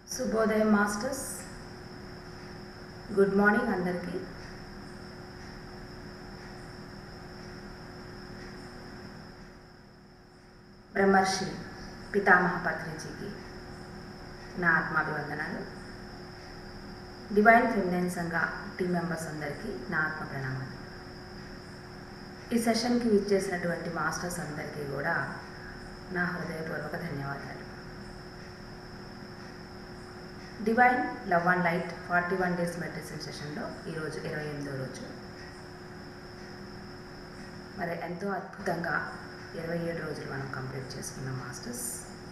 శుభోదయం masters good morning అందరికీ బ్రహ్మర్షి పితామహ పత్రిజీకి నా ఆత్మాభివందనాలు divine feminine Sangha team members అందరికీ నా ఆత్మ ప్రణామాలు ఈ సెషన్కి విచ్చేసినటువంటి మాస్టర్స్ అందరికీ కూడా నా హృదయపూర్వక ధన్యవాదాలు divine love and light forty one days meditation సెషన్లో ఈరోజు ఇరవై ఎనిమిదో రోజు మరి ఎంతో అద్భుతంగా ఇరవై ఏడు రోజులు మనం కంప్లీట్ చేసుకున్నాం మాస్టర్స్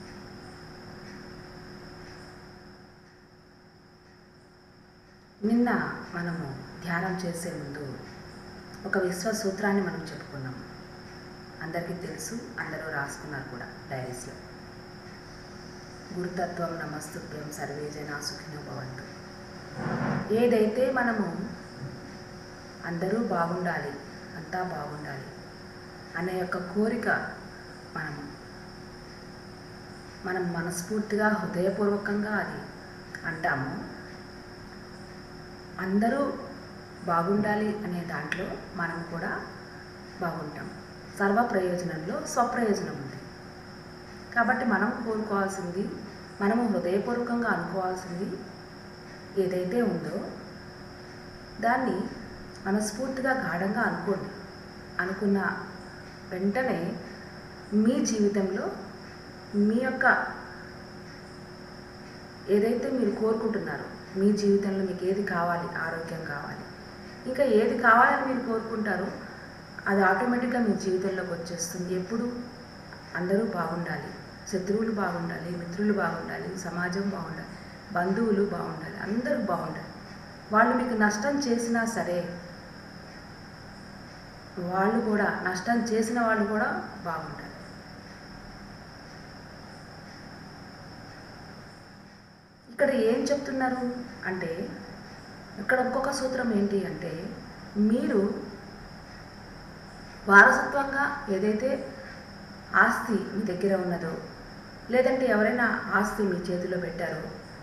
నిన్న మనము ధ్యానం చేసే ముందు ఒక విశ్వ సూత్రాన్ని మనం చెప్పుకున్నాం అందరికీ తెలుసు అందరూ రాసుకున్నారు కూడా డైరీస్లో గురుతత్వం నమస్తుభ్యం సర్వే జనా సుఖినో భవంతు ఏదైతే మనము అందరూ బాగుండాలి అంతా బాగుండాలి అనే యొక్క కోరిక మనము మనం మనస్ఫూర్తిగా హృదయపూర్వకంగా అది అంటాము అందరూ బాగుండాలి అనే దాంట్లో మనం కూడా బాగుంటాం సర్వ ప్రయోజనంలో స్వప్రయోజనం ఉంది కాబట్టి మనం కోరుకోవాల్సింది మనము హృదయపూర్వకంగా అనుకోవాల్సింది ఏదైతే ఉందో దాన్ని మనస్ఫూర్తిగా గాఢంగా అనుకోండి అనుకున్న వెంటనే మీ జీవితంలో మీ యొక్క ఏదైతే మీరు కోరుకుంటున్నారో మీ జీవితంలో మీకు ఏది కావాలి ఆరోగ్యం కావాలి ఇంకా ఏది కావాలని మీరు కోరుకుంటారో అది ఆటోమేటిక్గా మీ జీవితంలోకి వచ్చేస్తుంది ఎప్పుడు అందరూ బాగుండాలి శత్రువులు బాగుండాలి మిత్రులు బాగుండాలి సమాజం బాగుండాలి బంధువులు బాగుండాలి అందరూ బాగుండాలి వాళ్ళు మీకు నష్టం చేసినా సరే వాళ్ళు కూడా నష్టం చేసిన వాళ్ళు కూడా బాగుండాలి ఇక్కడ ఏం చెప్తున్నారు అంటే ఇక్కడ ఇంకొక సూత్రం ఏంటి అంటే మీరు వారసత్వంగా ఏదైతే ఆస్తి మీ దగ్గర ఉన్నదో లేదంటే ఎవరైనా ఆస్తి మీ చేతిలో పెట్టారో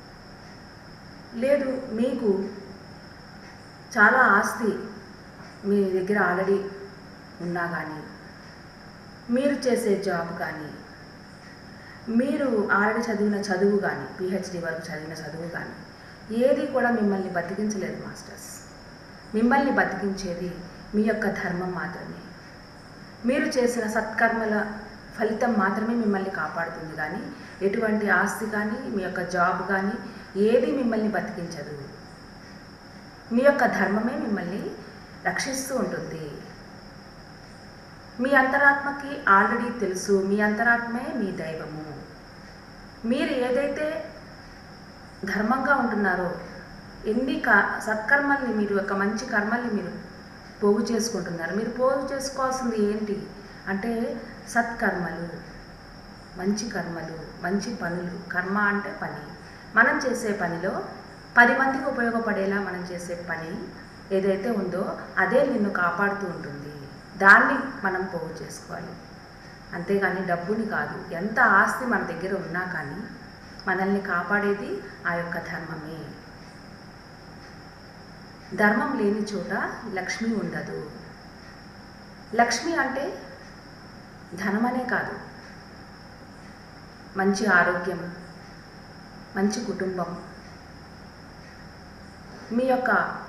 లేదు మీకు చాలా ఆస్తి మీ దగ్గర ఆల్రెడీ ఉన్నా కానీ మీరు చేసే జాబ్ కానీ మీరు ఆల్రెడీ చదివిన చదువు కానీ పిహెచ్డి వరకు చదివిన చదువు కానీ ఏది కూడా మిమ్మల్ని బతికించలేదు మాస్టర్స్ మిమ్మల్ని బతికించేది మీ యొక్క ధర్మం మాత్రమే మీరు చేసిన సత్కర్మల ఫలితం మాత్రమే మిమ్మల్ని కాపాడుతుంది కానీ ఎటువంటి ఆస్తి కానీ మీ యొక్క జాబ్ కానీ ఏది మిమ్మల్ని బతికించదు మీ యొక్క ధర్మమే మిమ్మల్ని రక్షిస్తూ ఉంటుంది మీ అంతరాత్మకి ఆల్రెడీ తెలుసు మీ అంతరాత్మే మీ దైవము మీరు ఏదైతే ధర్మంగా ఉంటున్నారో ఎన్ని క సత్కర్మల్ని మీరు ఒక మంచి కర్మల్ని మీరు పోగు చేసుకుంటున్నారు మీరు పోగు చేసుకోవాల్సింది ఏంటి అంటే సత్కర్మలు మంచి కర్మలు మంచి పనులు కర్మ అంటే పని మనం చేసే పనిలో పది మందికి ఉపయోగపడేలా మనం చేసే పని ఏదైతే ఉందో అదే నిన్ను కాపాడుతూ ఉంటుంది దాన్ని మనం పోగు చేసుకోవాలి అంతేగాని డబ్బుని కాదు ఎంత ఆస్తి మన దగ్గర ఉన్నా కానీ మనల్ని కాపాడేది ఆ యొక్క ధర్మమే ధర్మం లేని చోట లక్ష్మి ఉండదు లక్ష్మి అంటే ధనమనే కాదు మంచి ఆరోగ్యం మంచి కుటుంబం మీ యొక్క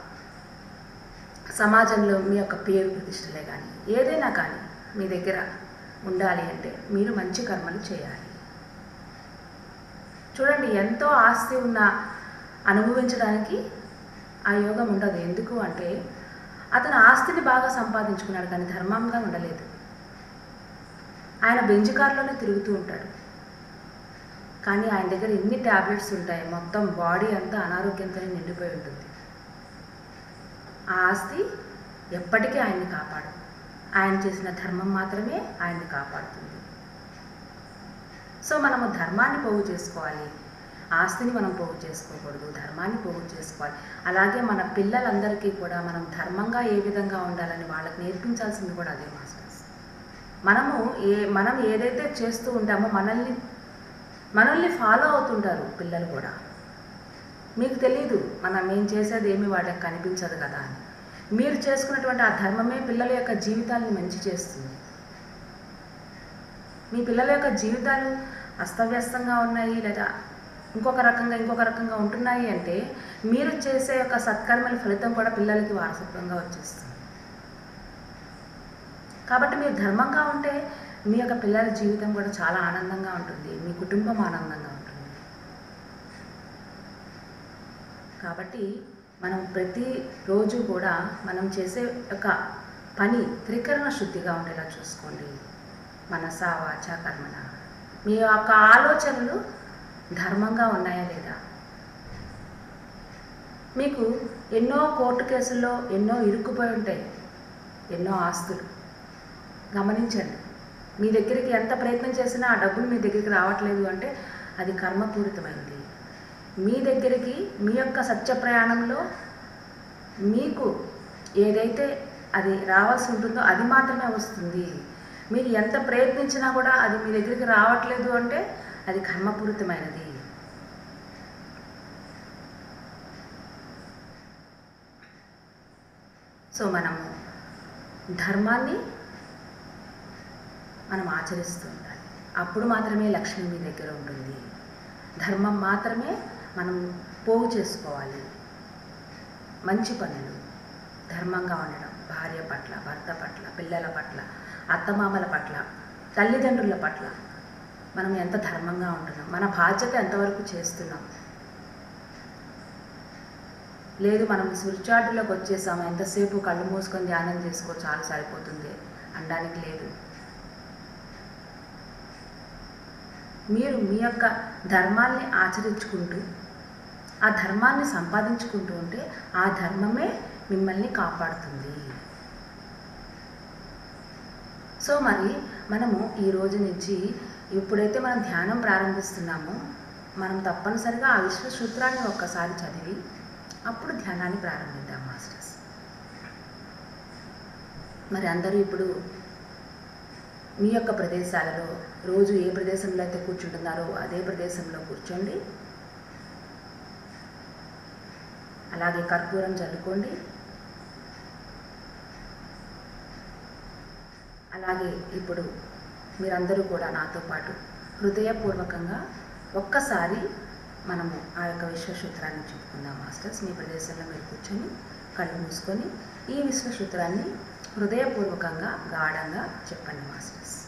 సమాజంలో మీ యొక్క పేరు ప్రతిష్టలే కానీ ఏదైనా కానీ మీ దగ్గర ఉండాలి అంటే మీరు మంచి కర్మలు చేయాలి చూడండి ఎంతో ఆస్తి ఉన్న అనుభవించడానికి ఆ యోగం ఉండదు ఎందుకు అంటే అతను ఆస్తిని బాగా సంపాదించుకున్నాడు కానీ ధర్మంగా ఉండలేదు ఆయన బెంజ్ కార్లోనే తిరుగుతూ ఉంటాడు కానీ ఆయన దగ్గర ఎన్ని ట్యాబ్లెట్స్ ఉంటాయి మొత్తం బాడీ అంతా అనారోగ్యంతోనే నిండిపోయి ఉంటుంది ఆ ఆస్తి ఎప్పటికీ ఆయన్ని కాపాడు ఆయన చేసిన ధర్మం మాత్రమే ఆయన్ని కాపాడుతుంది సో మనము ధర్మాన్ని పోగు చేసుకోవాలి ఆస్తిని మనం పోగు చేసుకోకూడదు ధర్మాన్ని పోగు చేసుకోవాలి అలాగే మన పిల్లలందరికీ కూడా మనం ధర్మంగా ఏ విధంగా ఉండాలని వాళ్ళకి నేర్పించాల్సింది కూడా అదే మాస్టర్స్ మనము ఏ మనం ఏదైతే చేస్తూ ఉంటామో మనల్ని మనల్ని ఫాలో అవుతుంటారు పిల్లలు కూడా మీకు తెలియదు మనం ఏం చేసేది ఏమి వాళ్ళకి కనిపించదు కదా అని మీరు చేసుకున్నటువంటి ఆ ధర్మమే పిల్లల యొక్క జీవితాలను మంచి చేస్తుంది మీ పిల్లల యొక్క జీవితాలు అస్తవ్యస్తంగా ఉన్నాయి లేదా ఇంకొక రకంగా ఇంకొక రకంగా ఉంటున్నాయి అంటే మీరు చేసే యొక్క సత్కర్మల ఫలితం కూడా పిల్లలకి వారసత్వంగా వచ్చేస్తుంది కాబట్టి మీరు ధర్మంగా ఉంటే మీ యొక్క పిల్లల జీవితం కూడా చాలా ఆనందంగా ఉంటుంది మీ కుటుంబం ఆనందంగా ఉంటుంది కాబట్టి మనం ప్రతి రోజు కూడా మనం చేసే ఒక పని త్రికరణ శుద్ధిగా ఉండేలా చూసుకోండి మనస వాచ కర్మన మీ యొక్క ఆలోచనలు ధర్మంగా ఉన్నాయా లేదా మీకు ఎన్నో కోర్టు కేసుల్లో ఎన్నో ఇరుక్కుపోయి ఉంటాయి ఎన్నో ఆస్తులు గమనించండి మీ దగ్గరికి ఎంత ప్రయత్నం చేసినా ఆ డబ్బులు మీ దగ్గరికి రావట్లేదు అంటే అది కర్మపూరితమైంది మీ దగ్గరికి మీ యొక్క సత్య ప్రయాణంలో మీకు ఏదైతే అది రావాల్సి ఉంటుందో అది మాత్రమే వస్తుంది మీరు ఎంత ప్రయత్నించినా కూడా అది మీ దగ్గరికి రావట్లేదు అంటే అది కర్మపూరితమైనది సో మనము ధర్మాన్ని మనం ఆచరిస్తూ ఉండాలి అప్పుడు మాత్రమే లక్ష్మి మీ దగ్గర ఉంటుంది ధర్మం మాత్రమే మనం పోగు చేసుకోవాలి మంచి పనులు ధర్మంగా ఉండడం భార్య పట్ల భర్త పట్ల పిల్లల పట్ల అత్తమామల పట్ల తల్లిదండ్రుల పట్ల మనం ఎంత ధర్మంగా ఉంటున్నాం మన బాధ్యత ఎంతవరకు చేస్తున్నాం లేదు మనం సురిచాటులోకి వచ్చేసాము ఎంతసేపు కళ్ళు మూసుకొని ధ్యానం చేసుకో చాలు సరిపోతుంది అనడానికి లేదు మీరు మీ యొక్క ధర్మాల్ని ఆచరించుకుంటూ ఆ ధర్మాన్ని సంపాదించుకుంటూ ఉంటే ఆ ధర్మమే మిమ్మల్ని కాపాడుతుంది సో మరి మనము ఈ రోజు నుంచి ఎప్పుడైతే మనం ధ్యానం ప్రారంభిస్తున్నామో మనం తప్పనిసరిగా ఆ విశ్వ సూత్రాన్ని ఒక్కసారి చదివి అప్పుడు ధ్యానాన్ని ప్రారంభిద్దాం మాస్టర్స్ మరి అందరూ ఇప్పుడు మీ యొక్క ప్రదేశాలలో రోజు ఏ ప్రదేశంలో అయితే కూర్చుంటున్నారో అదే ప్రదేశంలో కూర్చోండి అలాగే కర్పూరం చల్లుకోండి అలాగే ఇప్పుడు మీరందరూ కూడా నాతో పాటు హృదయపూర్వకంగా ఒక్కసారి మనము ఆ యొక్క విశ్వసూత్రాన్ని చెప్పుకుందాం మాస్టర్స్ మీ ప్రదేశంలో మీరు కూర్చొని కళ్ళు మూసుకొని ఈ విశ్వసూత్రాన్ని హృదయపూర్వకంగా గాఢంగా చెప్పండి మాస్టర్స్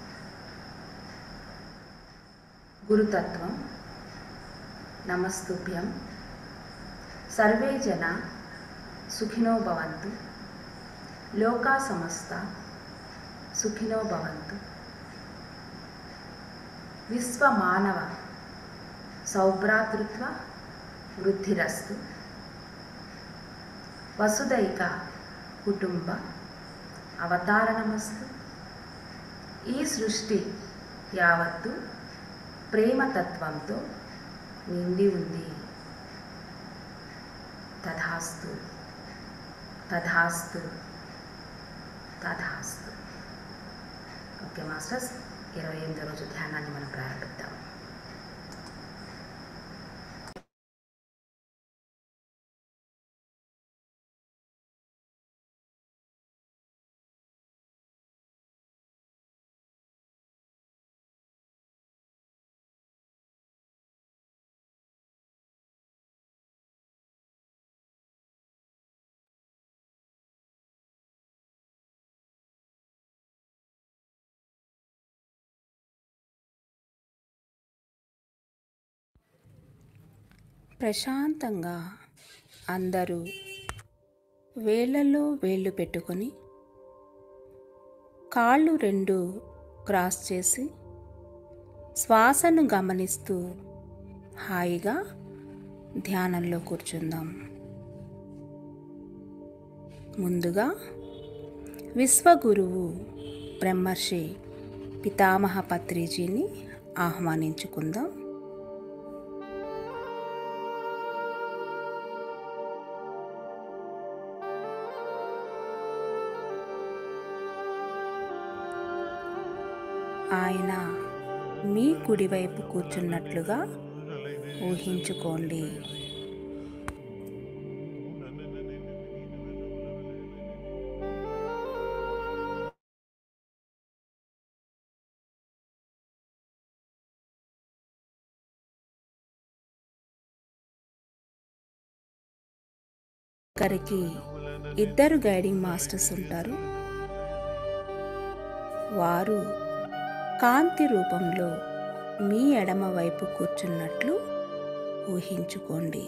గురుతత్వం నమస్తుభ్యం సర్వే జన సుఖినో భవంతు లోకా సమస్త సుఖినో భవంతు విశ్వమానవ సౌభ్రాతృత్వ వృద్ధిరస్తు వసుదైక కుటుంబ అవతారణమస్తు ఈ సృష్టి యావత్తు ప్రేమతత్వంతో నిండి ఉంది తథాస్తు తథాస్తు తథాస్తు ఓకే మాస్టర్స్ ఇరవై ఎనిమిదో రోజు ధ్యానాన్ని మనం ప్రారంభిద్దాం ప్రశాంతంగా అందరూ వేళ్ళల్లో వేళ్ళు పెట్టుకొని కాళ్ళు రెండు క్రాస్ చేసి శ్వాసను గమనిస్తూ హాయిగా ధ్యానంలో కూర్చుందాం ముందుగా విశ్వగురువు బ్రహ్మర్షి పితామహ పత్రిజీని ఆహ్వానించుకుందాం ఆయన మీ కుడివైపు కూర్చున్నట్లుగా ఊహించుకోండి ఒకరికి ఇద్దరు గైడింగ్ మాస్టర్స్ ఉంటారు వారు కాంతి రూపంలో మీ ఎడమ వైపు కూర్చున్నట్లు ఊహించుకోండి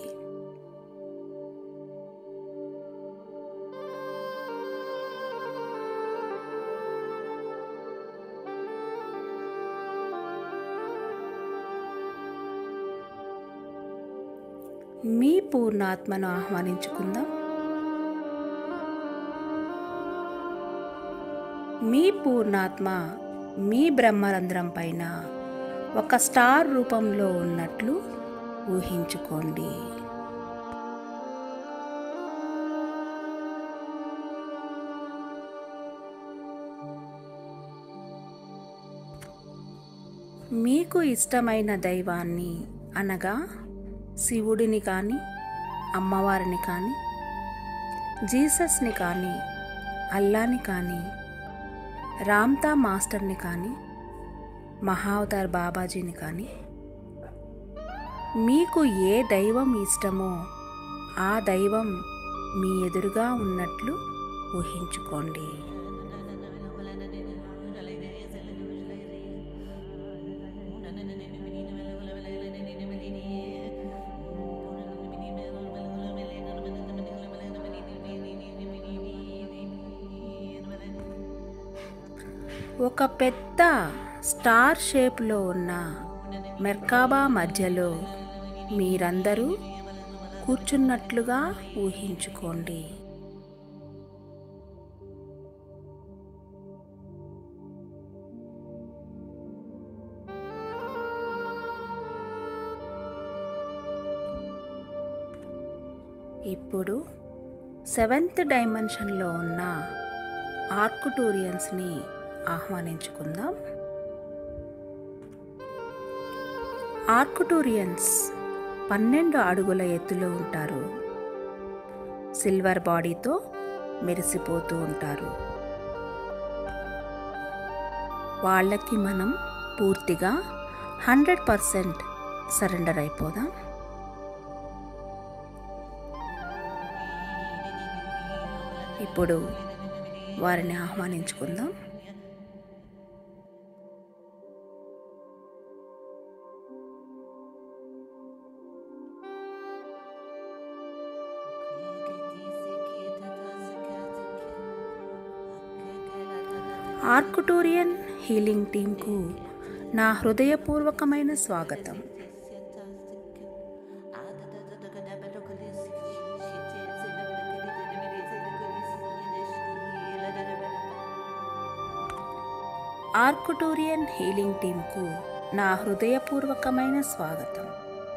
మీ పూర్ణాత్మను ఆహ్వానించుకుందాం మీ పూర్ణాత్మ మీ బ్రహ్మరంధ్రం పైన ఒక స్టార్ రూపంలో ఉన్నట్లు ఊహించుకోండి మీకు ఇష్టమైన దైవాన్ని అనగా శివుడిని కానీ అమ్మవారిని కానీ జీసస్ని కానీ అల్లాని కానీ రామ్తా మాస్టర్ని కానీ మహావతార్ బాబాజీని కానీ మీకు ఏ దైవం ఇష్టమో ఆ దైవం మీ ఎదురుగా ఉన్నట్లు ఊహించుకోండి ఒక పెద్ద స్టార్ షేప్లో ఉన్న మెర్కాబా మధ్యలో మీరందరూ కూర్చున్నట్లుగా ఊహించుకోండి ఇప్పుడు సెవెంత్ డైమెన్షన్లో ఉన్న ఆర్కుటూరియన్స్ని ఆహ్వానించుకుందాం ఆర్కుటూరియన్స్ పన్నెండు అడుగుల ఎత్తులో ఉంటారు సిల్వర్ బాడీతో మెరిసిపోతూ ఉంటారు వాళ్ళకి మనం పూర్తిగా హండ్రెడ్ పర్సెంట్ సరెండర్ అయిపోదాం ఇప్పుడు వారిని ఆహ్వానించుకుందాం ఆర్కుటూరియన్ హీలింగ్ టీంకు నా హృదయపూర్వకమైన స్వాగతం ఆర్కుటూరియన్ హీలింగ్ టీంకు నా హృదయపూర్వకమైన స్వాగతం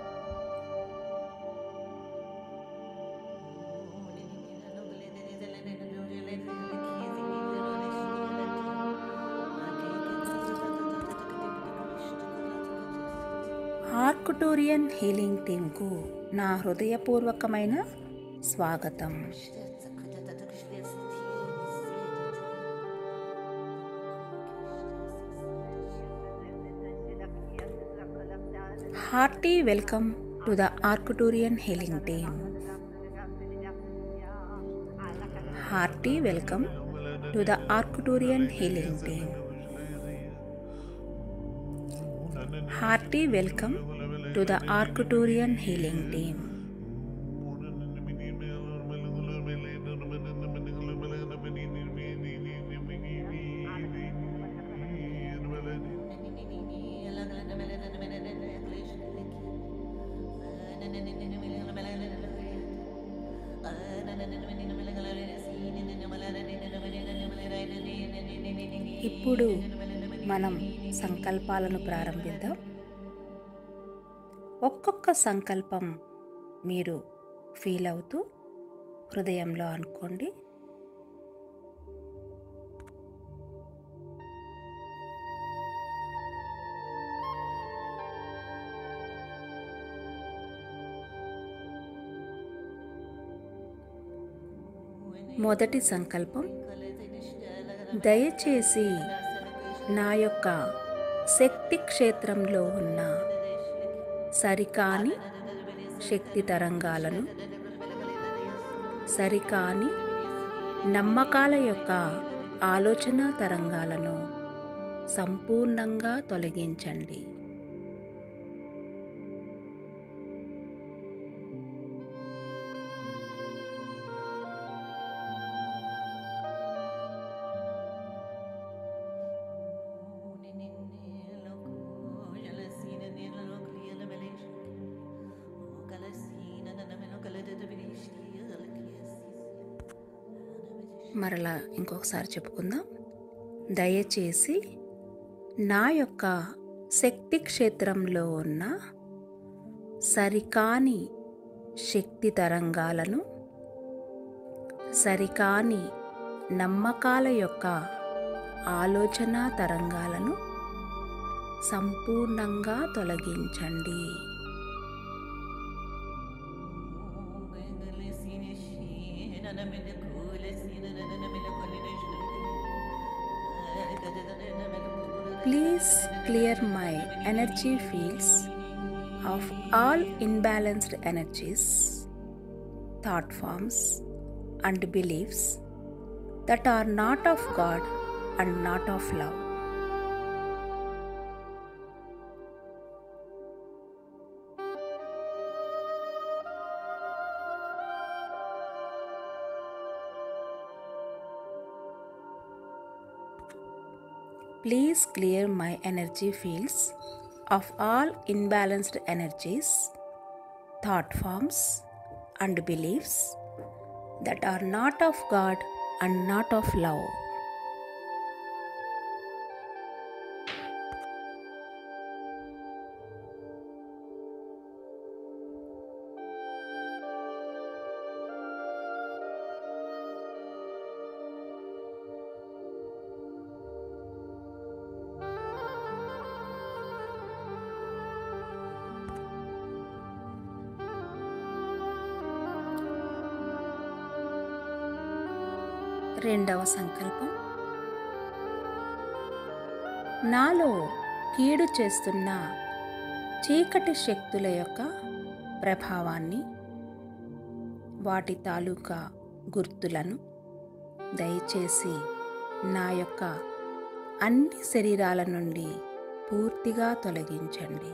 ఆర్కుటూరియన్ హీలింగ్ టీంకు నా హృదయపూర్వకమైన స్వాగతం hearty welcome to the Arcturian healing team hearty welcome to the Arcturian healing team hearty welcome to the Arcturian healing team ఇప్పుడు మనం సంకల్పాలను ప్రారంభిద్దాం ఒక్కొక్క సంకల్పం మీరు ఫీల్ అవుతూ హృదయంలో అనుకోండి మొదటి సంకల్పం దయచేసి నా యొక్క శక్తి క్షేత్రంలో ఉన్న సరికాని శక్తి తరంగాలను సరికాని నమ్మకాల యొక్క ఆలోచన తరంగాలను సంపూర్ణంగా తొలగించండి మరలా ఇంకొకసారి చెప్పుకుందాం దయచేసి నా యొక్క శక్తి క్షేత్రంలో ఉన్న సరికాని శక్తి తరంగాలను సరికాని నమ్మకాల యొక్క ఆలోచన తరంగాలను సంపూర్ణంగా తొలగించండి Please clear my energy fields of all imbalanced energies, thought forms, and beliefs that are not of God and not of love. Please clear my energy fields of all imbalanced energies, thought forms, and beliefs that are not of God and not of love. రెండవ సంకల్పం నాలో కీడు చేస్తున్న చీకటి శక్తుల యొక్క ప్రభావాన్ని వాటి తాలూకా గుర్తులను దయచేసి నా యొక్క అన్ని శరీరాల నుండి పూర్తిగా తొలగించండి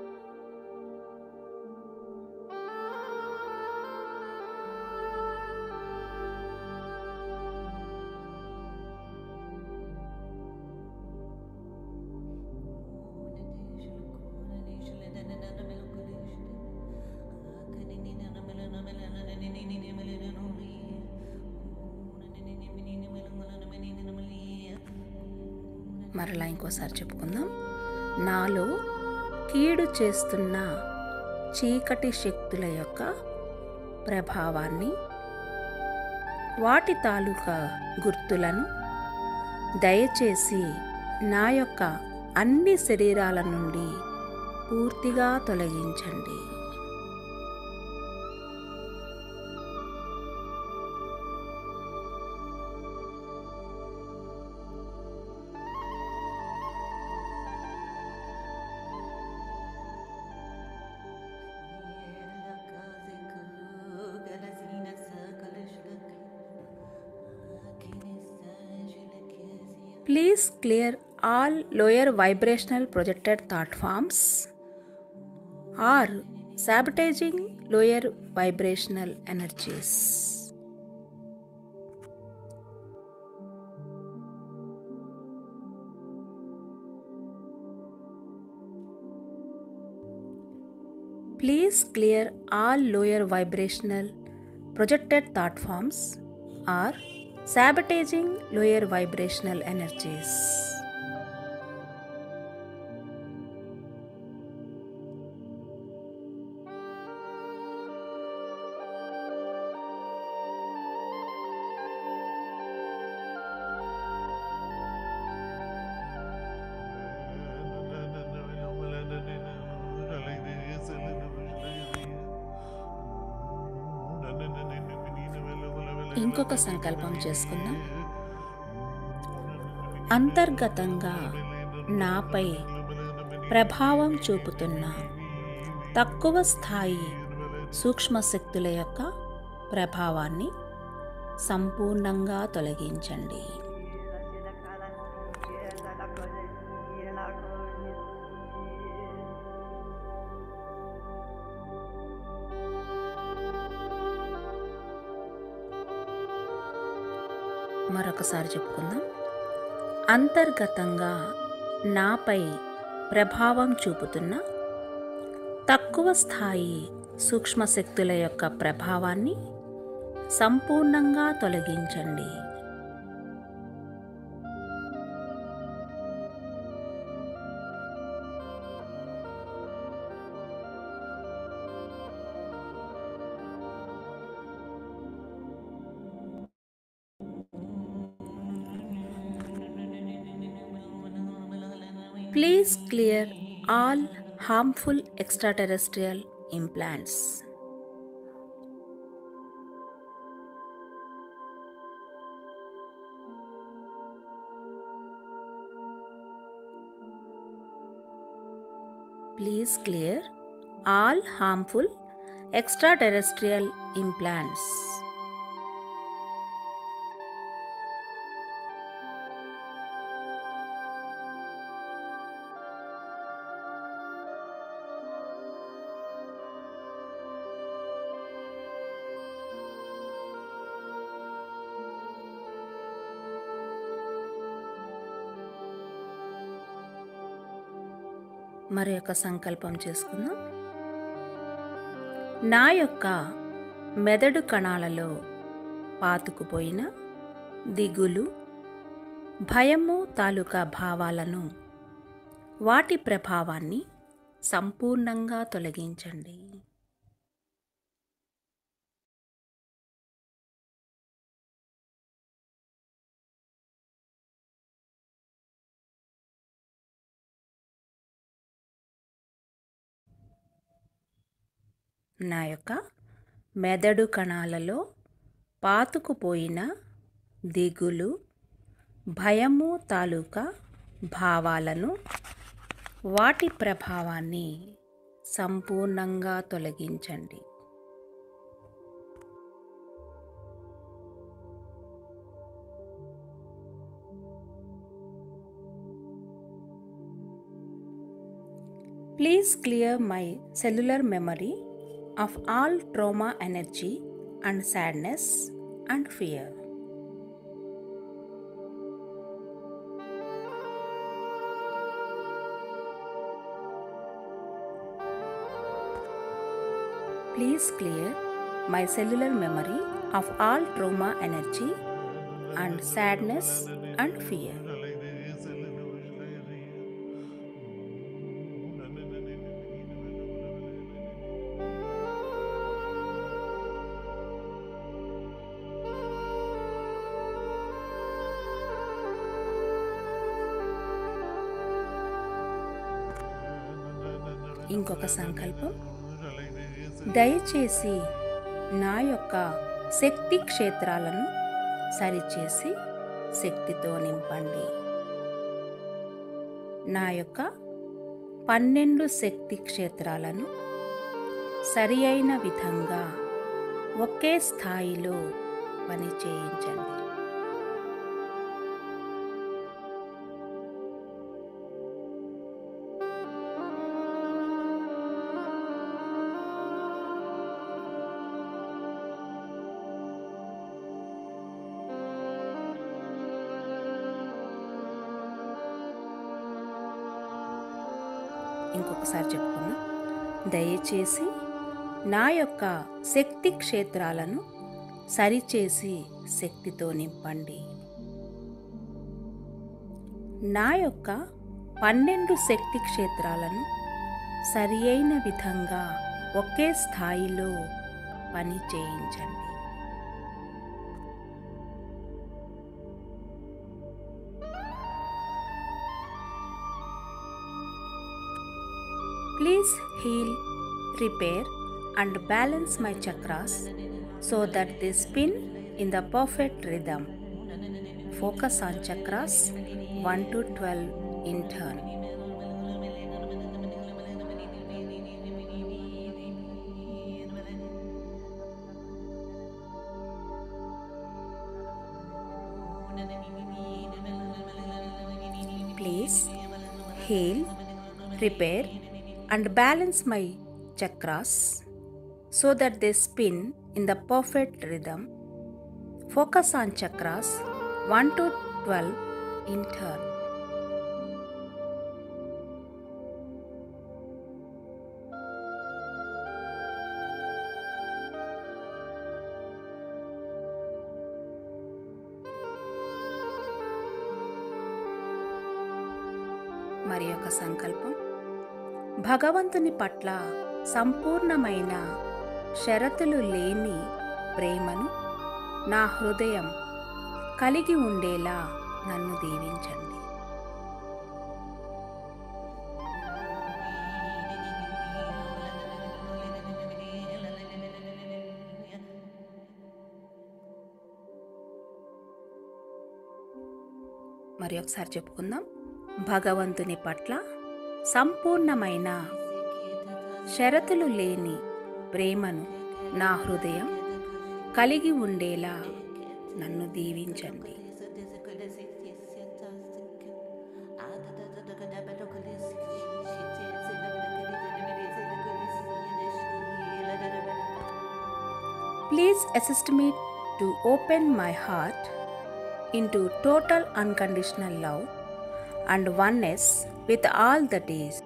మరలా ఇంకోసారి చెప్పుకుందాం నాలో కీడు చేస్తున్న చీకటి శక్తుల యొక్క ప్రభావాన్ని వాటి తాలూకా గుర్తులను దయచేసి నా యొక్క అన్ని శరీరాల నుండి పూర్తిగా తొలగించండి Please clear all lower vibrational projected thought forms or sabotaging lower vibrational energies. Please clear all lower vibrational projected thought forms or sabotaging lower vibrational energies. ఇంకొక సంకల్పం చేసుకుందాం అంతర్గతంగా నాపై ప్రభావం చూపుతున్న తక్కువ స్థాయి సూక్ష్మశక్తుల యొక్క ప్రభావాన్ని సంపూర్ణంగా తొలగించండి మరొకసారి చెప్పుకుందాం అంతర్గతంగా నాపై ప్రభావం చూపుతున్న తక్కువ స్థాయి సూక్ష్మశక్తుల యొక్క ప్రభావాన్ని సంపూర్ణంగా తొలగించండి Please clear all harmful extraterrestrial implants. Please clear all harmful extraterrestrial implants. మరి యొక్క సంకల్పం చేసుకుందాం నా యొక్క మెదడు కణాలలో పాతుకుపోయిన దిగులు భయము తాలూకా భావాలను వాటి ప్రభావాన్ని సంపూర్ణంగా తొలగించండి నా యొక్క మెదడు కణాలలో పాతుకుపోయిన దిగులు భయము తాలూకా భావాలను వాటి ప్రభావాన్ని సంపూర్ణంగా తొలగించండి Please clear my cellular memory of all trauma energy and sadness and fear. Please clear my cellular memory of all trauma energy and sadness and fear. ఇంకొక సంకల్పం దయచేసి నా యొక్క శక్తి క్షేత్రాలను సరిచేసి శక్తితో నింపండి నా యొక్క పన్నెండు శక్తి క్షేత్రాలను సరి అయిన విధంగా ఒకే స్థాయిలో పని చేయించండి ఇంకొకసారి చెప్పుకుందాం దయచేసి నా యొక్క శక్తి క్షేత్రాలను సరిచేసి శక్తితో నింపండి నా యొక్క పన్నెండు శక్తి క్షేత్రాలను సరి అయిన విధంగా ఒకే స్థాయిలో పని చేయించండి Please heal, repair, and balance my chakras so that they spin in the perfect rhythm. Focus on chakras 1 to 12 in turn. Please heal, repair, and balance my chakras so that they spin in the perfect rhythm. Focus on chakras 1 to 12 in turn. మరి ఒక సంకల్పం భగవంతుని పట్ల సంపూర్ణమైన షరతులు లేని ప్రేమను నా హృదయం కలిగి ఉండేలా నన్ను దీవించండి మరి ఒకసారి చెప్పుకుందాం భగవంతుని పట్ల సంపూర్ణమైన షరతులు లేని ప్రేమను నా హృదయం కలిగి ఉండేలా నన్ను దీవించండి Please assist me to open my heart into total unconditional love and oneness with all that is.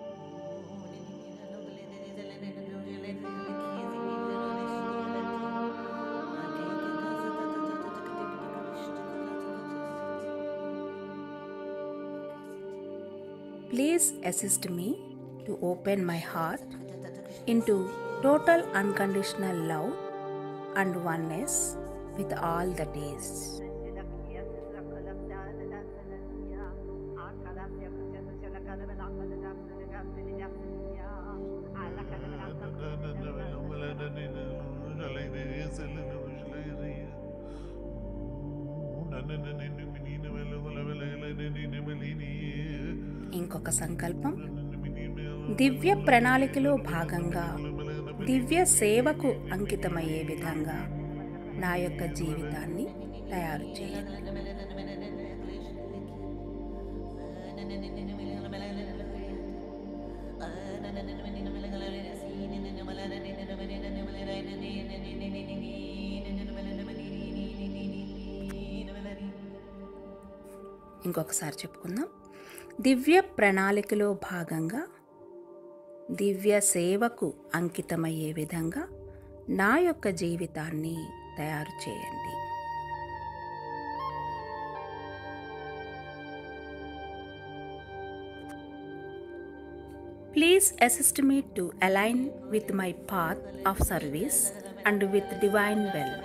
Please assist me to open my heart into total unconditional love and oneness with all that is. ఇంకొక సంకల్పం దివ్య ప్రణాళికలో భాగంగా దివ్య సేవకు అంకితమయ్యే విధంగా నా యొక్క జీవితాన్ని తయారు చేయండి ఇంకొకసారి చెప్పుకుందాం దివ్య ప్రణాళికలో భాగంగా దివ్య సేవకు అంకితమయ్యే విధంగా నా యొక్క జీవితాన్ని తయారు చేయండి Please assist me to align with my path of service and with divine will.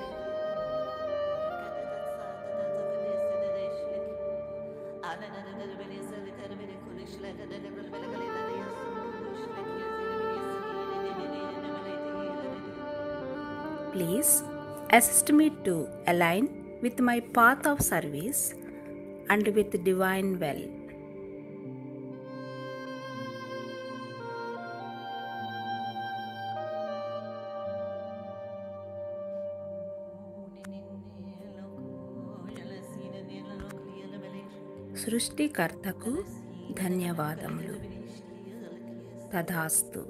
Please assist me to align with my path of service and with divine will. సృష్టికర్తకు ధన్యవాదములు తథాస్తు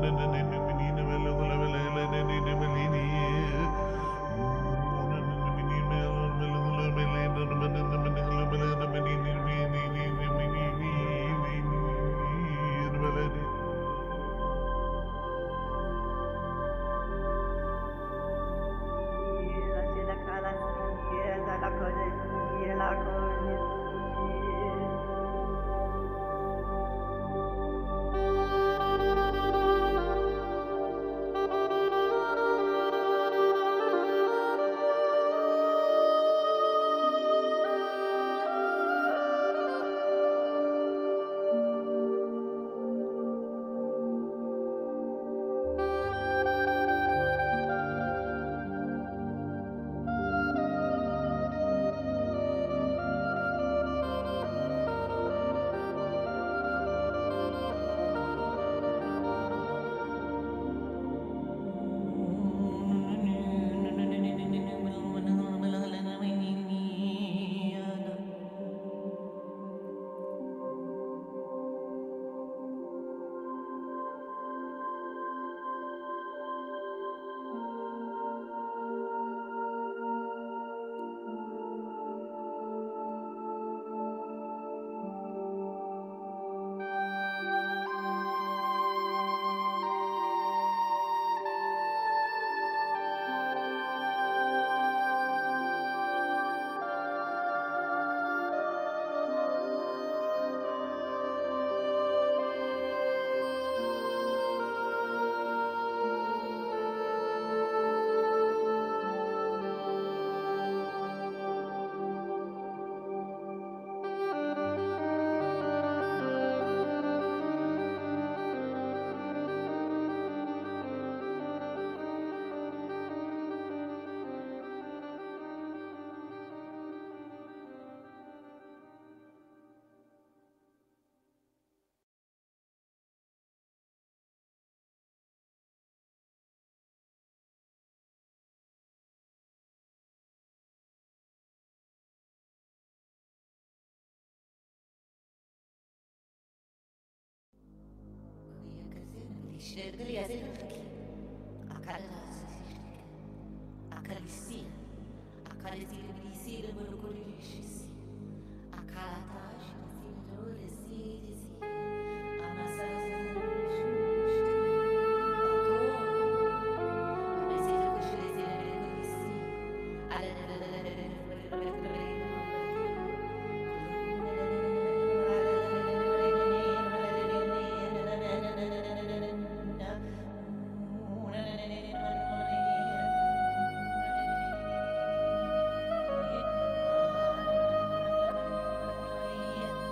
Yeah.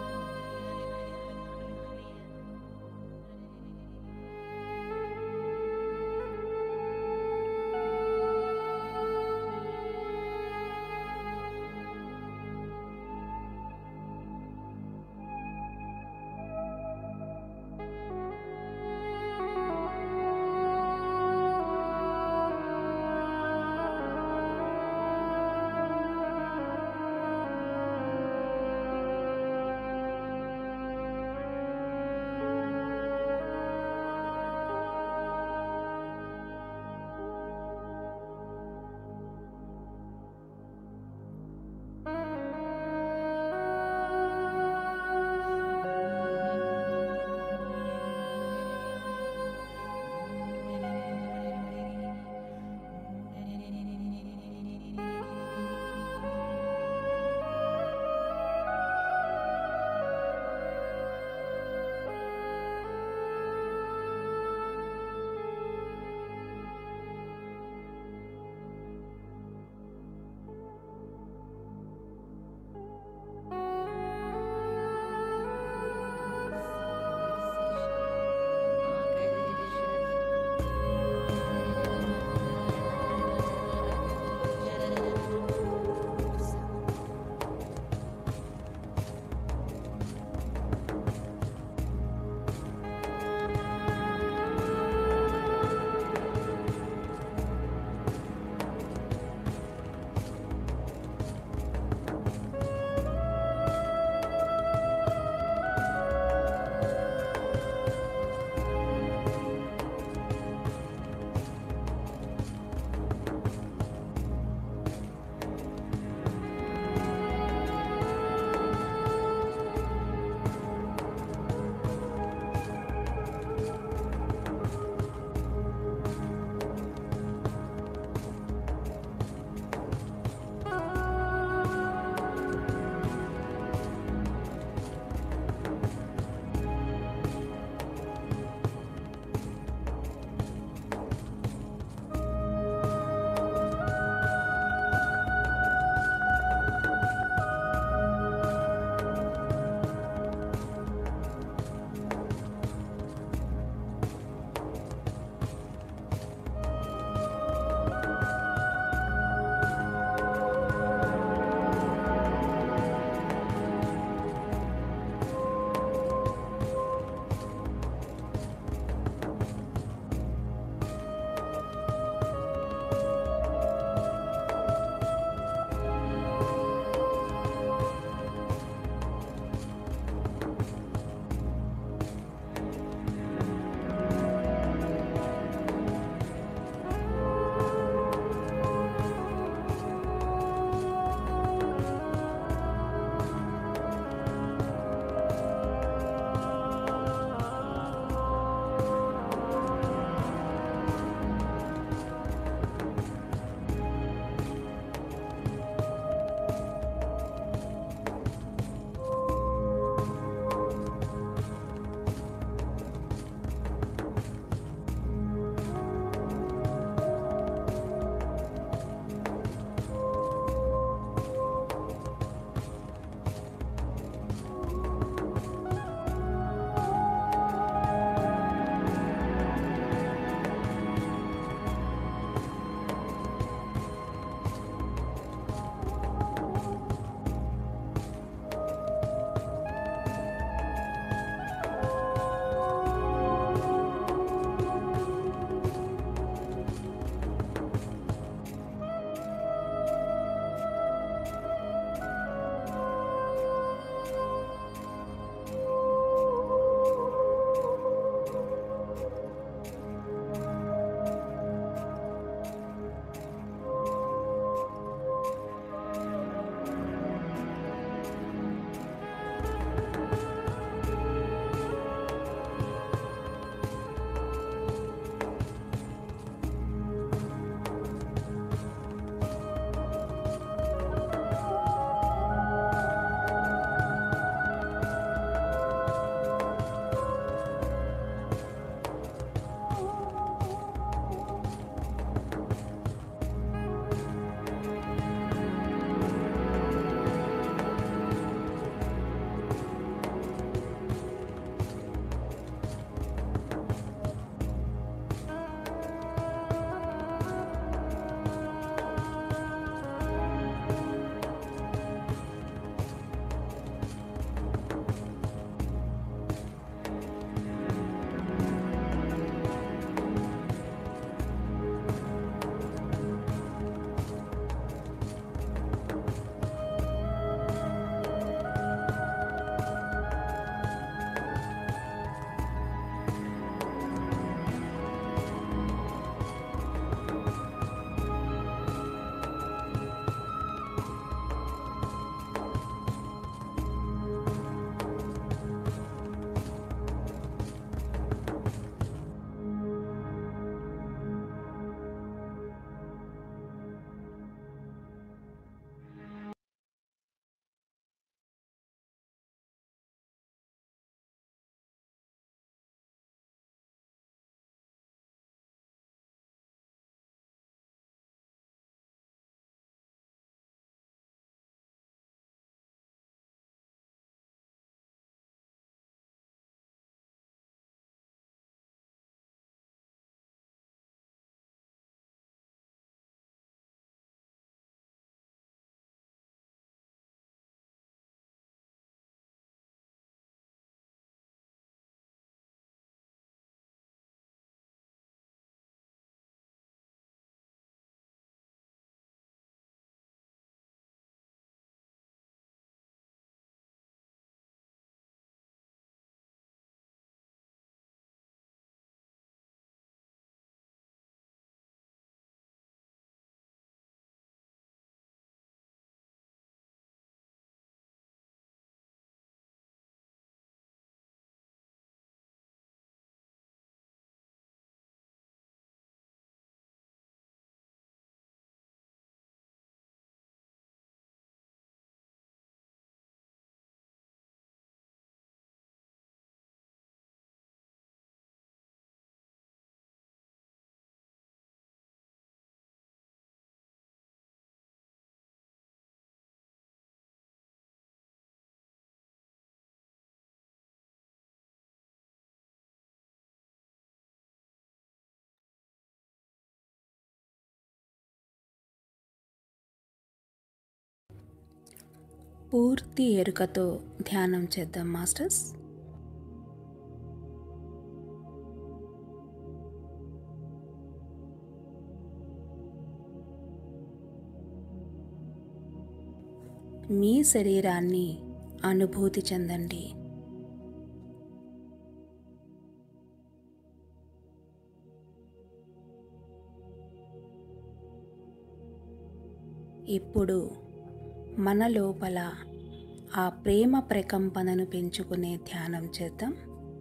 పూర్తి ఎరుకతో ధ్యానం చేద్దాం మాస్టర్స్ మీ శరీరాన్ని అనుభూతి చెందండి ఇప్పుడు మన లోపల ఆ ప్రేమ ప్రకంపనను పెంచుకునే ధ్యానం చేద్దాం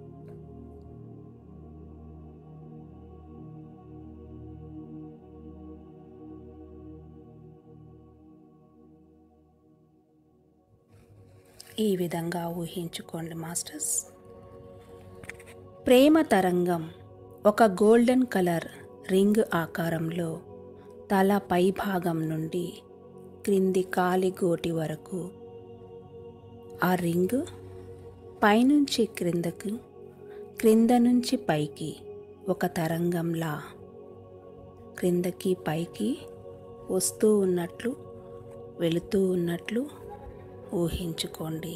ఈ విధంగా ఊహించుకోండి మాస్టర్స్ ప్రేమ తరంగం ఒక గోల్డెన్ కలర్ రింగ్ ఆకారంలో తల పై భాగం నుండి క్రింది కాలి గోటి వరకు ఆ రింగ్ పైనుంచి క్రిందకు క్రింద నుంచి పైకి ఒక తరంగంలా క్రిందకి పైకి వస్తూ ఉన్నట్లు వెళుతూ ఉన్నట్లు ఊహించుకోండి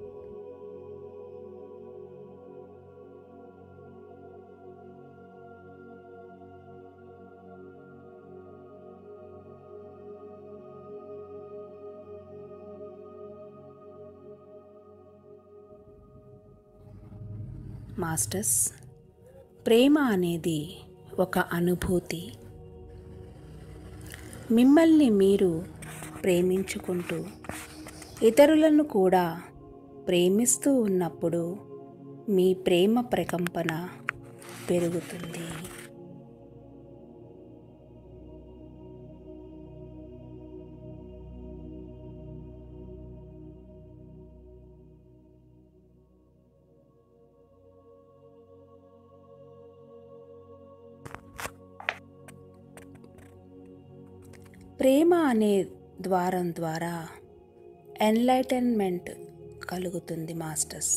మాస్టర్స్ ప్రేమ అనేది ఒక అనుభూతి మిమ్మల్ని మీరు ప్రేమించుకుంటూ ఇతరులను కూడా ప్రేమిస్తూ ఉన్నప్పుడు మీ ప్రేమ ప్రకంపన పెరుగుతుంది ప్రేమ అనే ద్వారం ద్వారా ఎన్లైటన్మెంట్ కలుగుతుంది మాస్టర్స్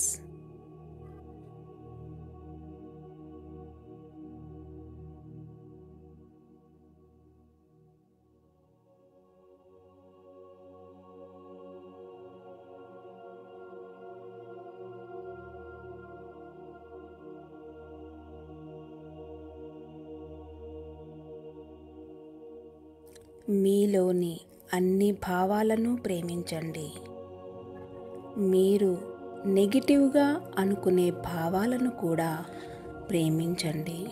మీలోని అన్ని భావాలను ప్రేమించండి మీరు నెగిటివ్గా అనుకునే భావాలను కూడా ప్రేమించండి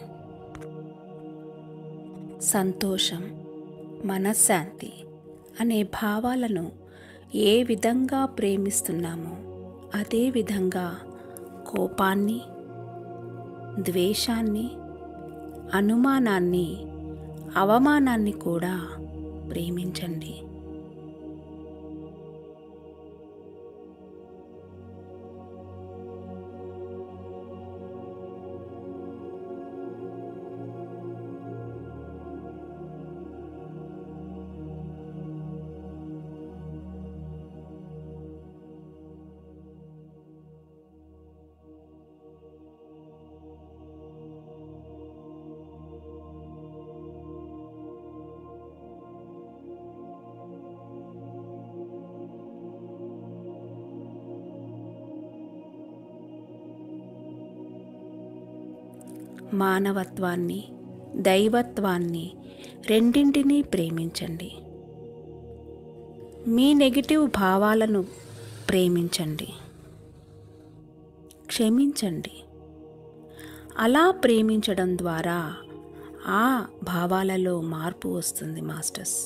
సంతోషం మనశ్శాంతి అనే భావాలను ఏ విధంగా ప్రేమిస్తున్నామో అదే విధంగా కోపాన్ని ద్వేషాన్ని అనుమానాన్ని అవమానాన్ని కూడా ప్రేమించండి మానవత్వాన్ని దైవత్వాన్ని రెండింటినీ ప్రేమించండి మీ నెగిటివ్ భావాలను ప్రేమించండి క్షమించండి అలా ప్రేమించడం ద్వారా ఆ భావాలలో మార్పు వస్తుంది మాస్టర్స్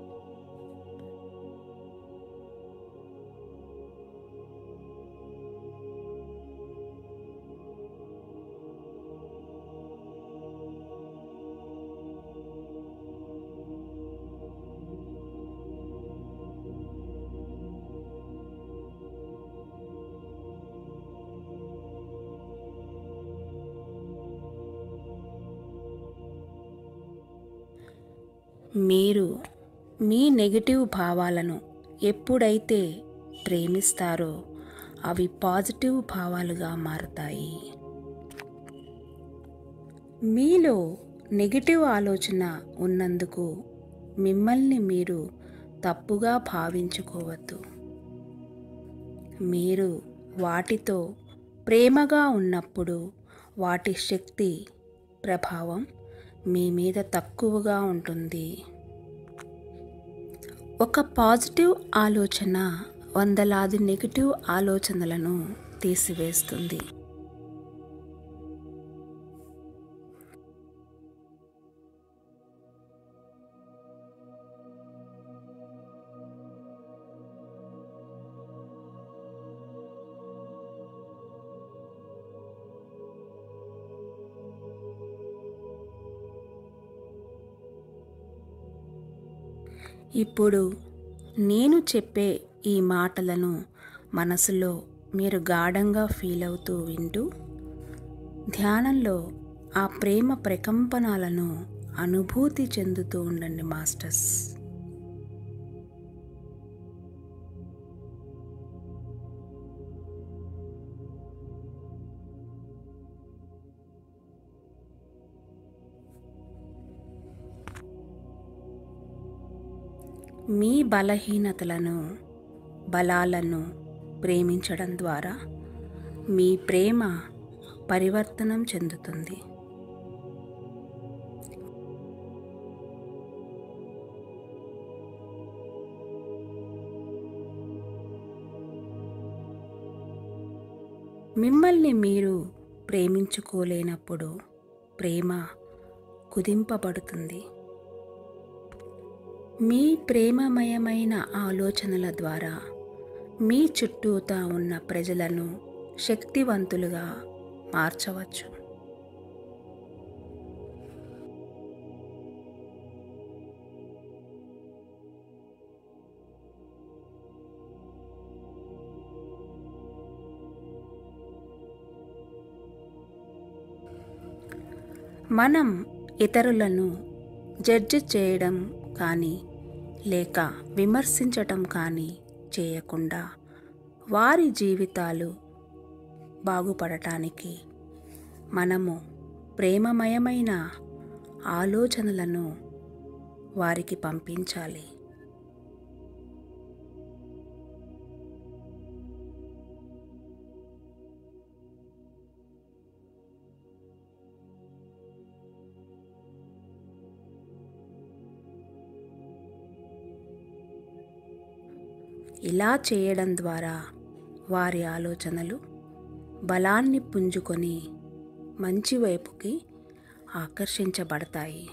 మీరు మీ నెగిటివ్ భావాలను ఎప్పుడైతే ప్రేమిస్తారో అవి పాజిటివ్ భావాలుగా మారతాయి మీలో నెగిటివ్ ఆలోచన ఉన్నందుకు మిమ్మల్ని మీరు తప్పుగా భావించుకోవద్దు మీరు వాటితో ప్రేమగా ఉన్నప్పుడు వాటి శక్తి ప్రభావం మీ మీద తక్కువగా ఉంటుంది ఒక పాజిటివ్ ఆలోచన వందలాది నెగిటివ్ ఆలోచనలను తీసివేస్తుంది ఇప్పుడు నేను చెప్పే ఈ మాటలను మనసులో మీరు గాఢంగా ఫీల్ అవుతూ వింటూ ధ్యానంలో ఆ ప్రేమ ప్రకంపనాలను అనుభూతి చెందుతూ ఉండండి మాస్టర్స్ మీ బలహీనతలను బలాలను ప్రేమించడం ద్వారా మీ ప్రేమ పరివర్తనం చెందుతుంది మిమ్మల్ని మీరు ప్రేమించుకోలేనప్పుడు ప్రేమ కుదింపబడుతుంది మీ ప్రేమమయమైన ఆలోచనల ద్వారా మీ చుట్టూతా ఉన్న ప్రజలను శక్తివంతులుగా మార్చవచ్చు మనం ఇతరులను జడ్జి చేయడం కానీ లేక విమర్శించటం కానీ చేయకుండా వారి జీవితాలు బాగుపడటానికి మనము ప్రేమమయమైన ఆలోచనలను వారికి పంపించాలి ఇలా చేయడం ద్వారా వారి ఆలోచనలు బలాన్ని పుంజుకొని మంచి వైపుకి ఆకర్షించబడతాయి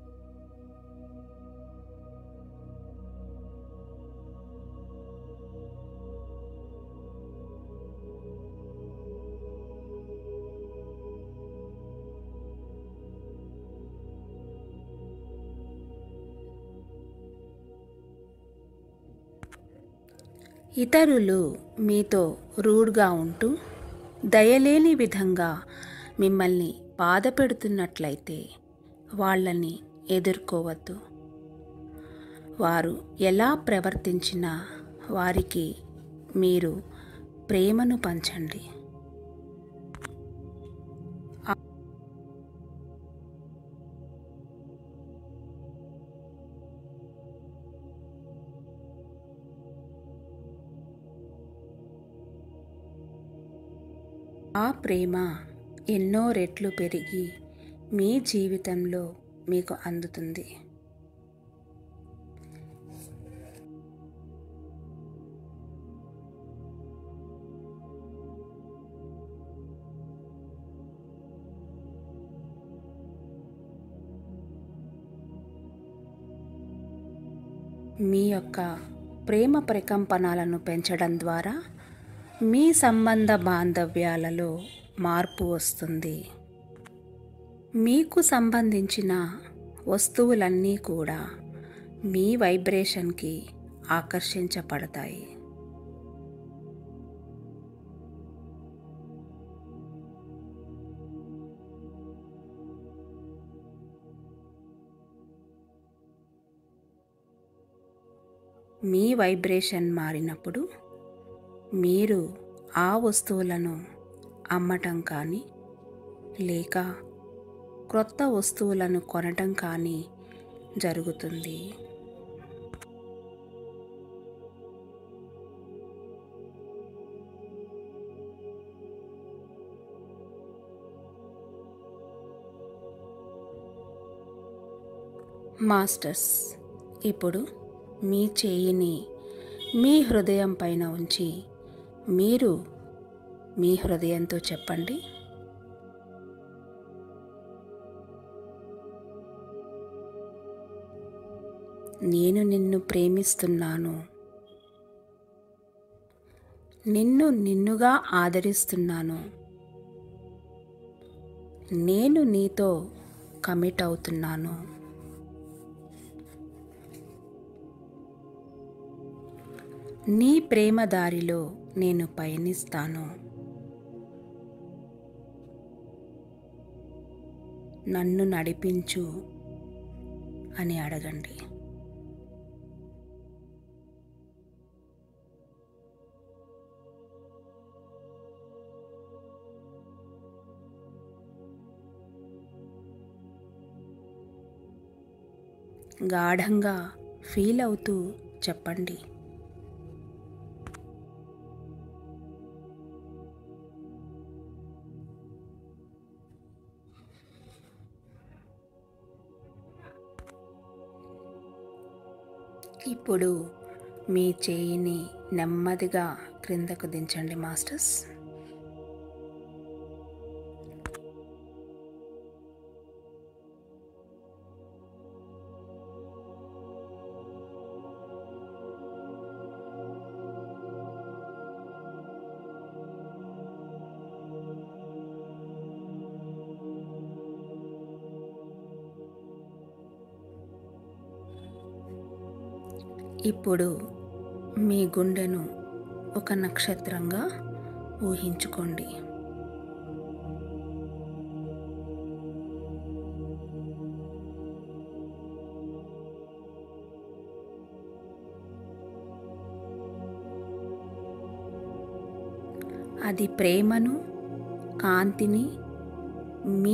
ఇతరులు మీతో రూడ్గా ఉంటూ దయలేని విధంగా మిమ్మల్ని బాధ పెడుతున్నట్లయితే వాళ్ళని ఎదుర్కోవద్దు వారు ఎలా ప్రవర్తించినా వారికి మీరు ప్రేమను పంచండి ఆ ప్రేమ ఎన్నో రెట్లు పెరిగి మీ జీవితంలో మీకు అందుతుంది మీ యొక్క ప్రేమ ప్రకంపనాలను పెంచడం ద్వారా మీ సంబంధ బాంధవ్యాలలో మార్పు వస్తుంది మీకు సంబంధించిన వస్తువులన్నీ కూడా మీ వైబ్రేషన్కి ఆకర్షించబడతాయి మీ వైబ్రేషన్ మారినప్పుడు మీరు ఆ వస్తువులను అమ్మటం కానీ లేక క్రొత్త వస్తువులను కొనటం కానీ జరుగుతుంది మాస్టర్స్ ఇప్పుడు మీ చేయిని మీ హృదయం పైన ఉంచి మీరు మీ హృదయంతో చెప్పండి నేను నిన్ను ప్రేమిస్తున్నాను నిన్ను నిన్నుగా ఆదరిస్తున్నాను నేను నీతో కమిట్ అవుతున్నాను నీ ప్రేమ దారిలో నేను పయనిస్తాను నన్ను నడిపించు అని అడగండి గాఢంగా ఫీల్ అవుతూ చెప్పండి ఇప్పుడు మీ చేయిని నెమ్మదిగా క్రిందకు దించండి మాస్టర్స్ ఇప్పుడు మీ గుండెను ఒక నక్షత్రంగా ఊహించుకోండి అది ప్రేమను కాంతిని మీ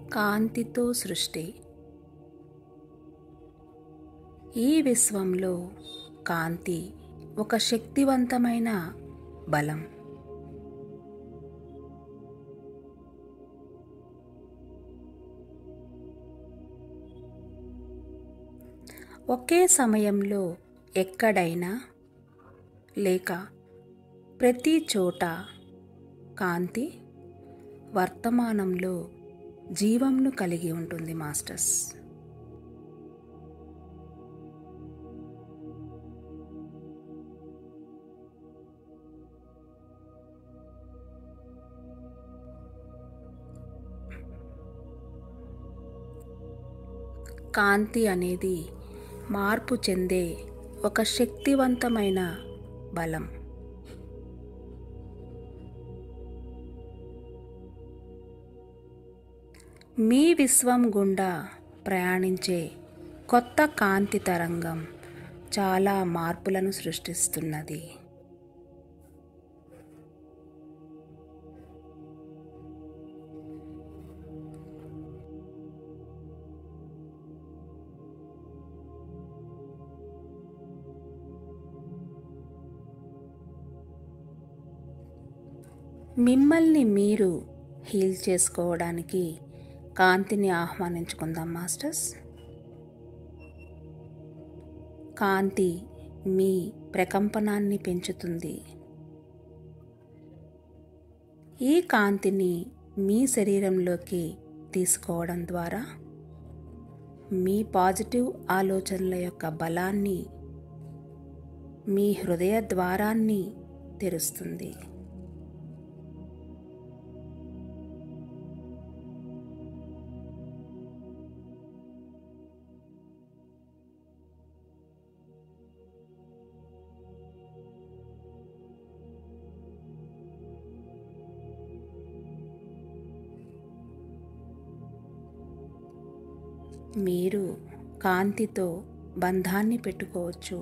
కాంతితో సృష్టి ఈ విశ్వంలో కాంతి ఒక శక్తివంతమైన బలం ఒకే సమయంలో ఎక్కడైనా లేక ప్రతి చోట కాంతి వర్తమానంలో జీవంను కలిగి ఉంటుంది మాస్టర్స్ కాంతి అనేది మార్పు చెందే ఒక శక్తివంతమైన బలం మీ విశ్వం గుండా ప్రయాణించే కొత్త కాంతి తరంగం చాలా మార్పులను సృష్టిస్తున్నది మిమ్మల్ని మీరు హీల్ చేసుకోవడానికి కాంతిని ఆహ్వానించుకుందాం మాస్టర్స్ కాంతి మీ ప్రకంపనాన్ని పెంచుతుంది ఈ కాంతిని మీ శరీరంలోకి తీసుకోవడం ద్వారా మీ పాజిటివ్ ఆలోచనల యొక్క బలాన్ని మీ హృదయ ద్వారాన్ని తెరుస్తుంది మీరు కాంతితో బంధాన్ని పెట్టుకోవచ్చు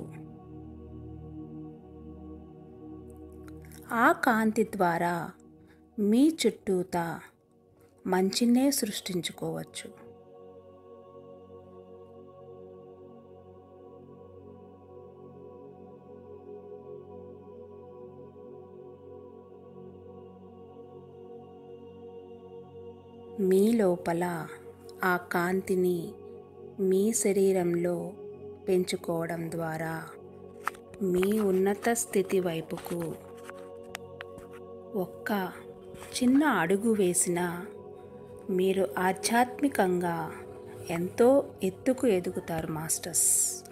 ఆ కాంతి ద్వారా మీ చుట్టూత మంచినే సృష్టించుకోవచ్చు మీ లోపల ఆ కాంతిని మీ శరీరంలో పెంచుకోవడం ద్వారా మీ ఉన్నత స్థితి వైపుకు ఒక్క చిన్న అడుగు వేసినా మీరు ఆధ్యాత్మికంగా ఎంతో ఎత్తుకు ఎదుగుతారు మాస్టర్స్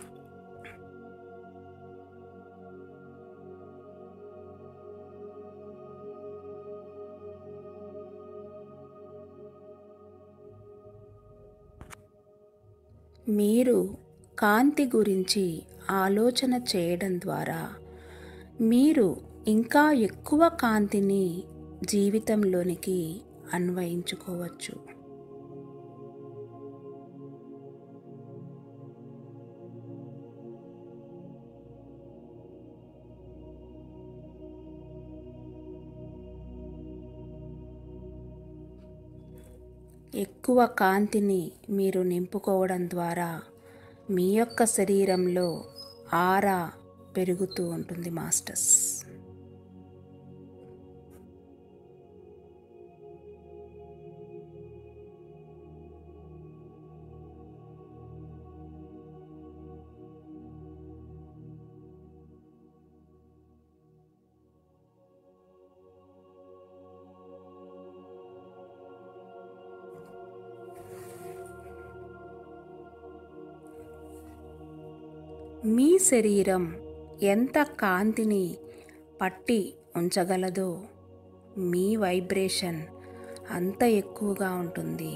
మీరు కాంతి గురించి ఆలోచన చేయడం ద్వారా మీరు ఇంకా ఎక్కువ కాంతిని జీవితంలోనికి అన్వయించుకోవచ్చు ఎక్కువ కాంతిని మీరు నింపుకోవడం ద్వారా మీ యొక్క శరీరంలో ఆరా పెరుగుతూ ఉంటుంది మాస్టర్స్ మీ శరీరం ఎంత కాంతిని పట్టి ఉంచగలదో మీ వైబ్రేషన్ అంత ఎక్కువగా ఉంటుంది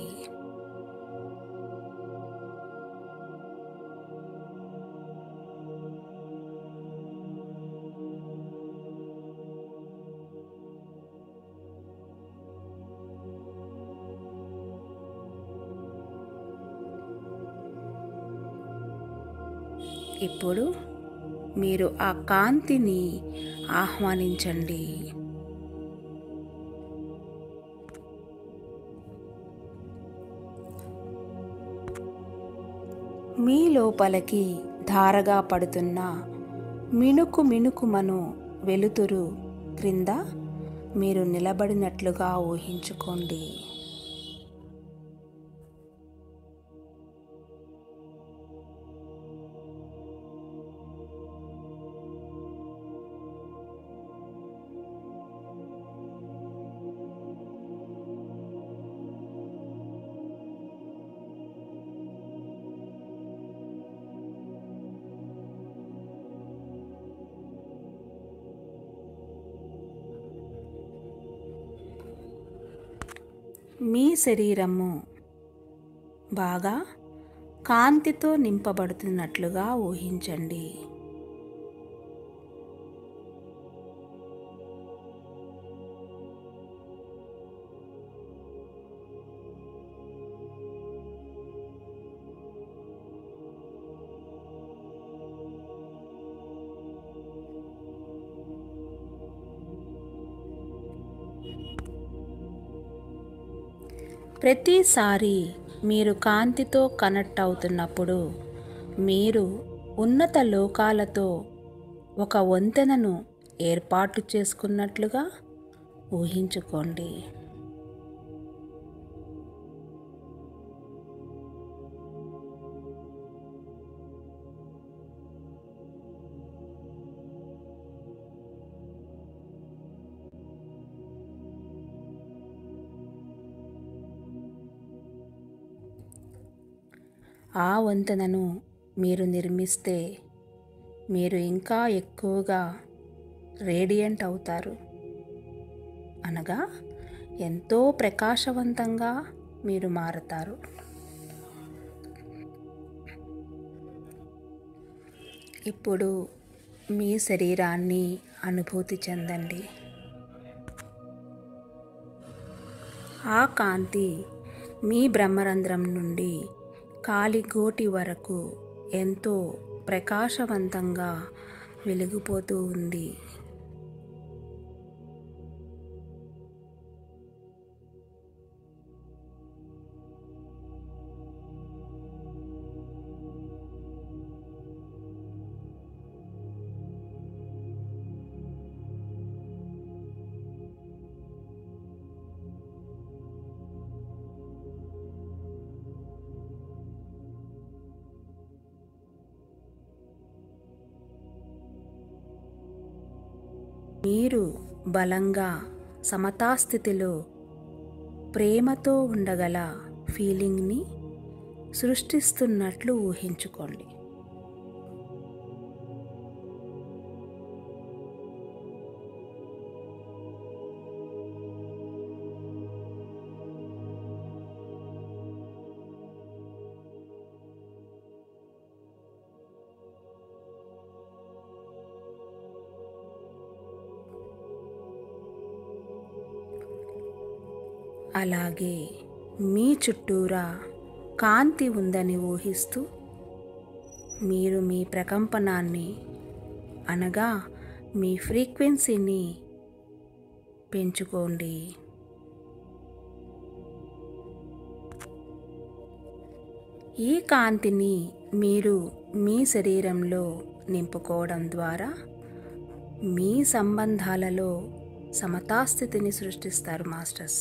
ఇప్పుడు మీరు ఆ కాంతిని ఆహ్వానించండి మీ లోపలికి ధారగా పడుతున్న మినుకు మినుకుమను వెలుతురు క్రింద మీరు నిలబడినట్లుగా ఊహించుకోండి మీ శరీరము బాగా కాంతితో నింపబడుతున్నట్లుగా ఊహించండి ప్రతిసారి మీరు కాంతితో కనెక్ట్ అవుతున్నప్పుడు మీరు ఉన్నత లోకాలతో ఒక వంతెనను ఏర్పాటు చేసుకున్నట్లుగా ఊహించుకోండి ఆ వంతెనను మీరు నిర్మిస్తే మీరు ఇంకా ఎక్కువగా రేడియంట్ అవుతారు అనగా ఎంతో ప్రకాశవంతంగా మీరు మారతారు ఇప్పుడు మీ శరీరాన్ని అనుభూతి చెందండి ఆ కాంతి మీ బ్రహ్మరంధ్రం నుండి కాలిగోటి వరకు ఎంతో ప్రకాశవంతంగా వెలిగిపోతూ ఉంది మీరు బలంగా సమతాస్థితిలో ప్రేమతో ఉండగల ఫీలింగ్ని సృష్టిస్తున్నట్లు ఊహించుకోండి అలాగే మీ చుట్టూరా కాంతి ఉందని ఊహిస్తూ మీరు మీ ప్రకంపనాన్ని అనగా మీ ఫ్రీక్వెన్సీని పెంచుకోండి ఈ కాంతిని మీరు మీ శరీరంలో నింపుకోవడం ద్వారా మీ సంబంధాలలో సమతాస్థితిని సృష్టిస్తారు మాస్టర్స్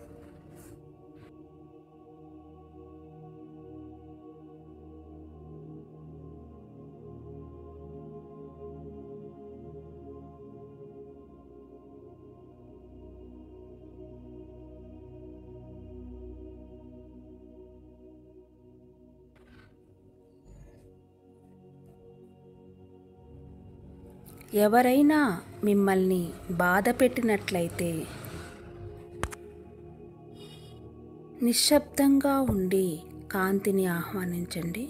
ఎవరైనా మిమ్మల్ని బాధ పెట్టినట్లయితే నిశ్శబ్దంగా ఉండి కాంతిని ఆహ్వానించండి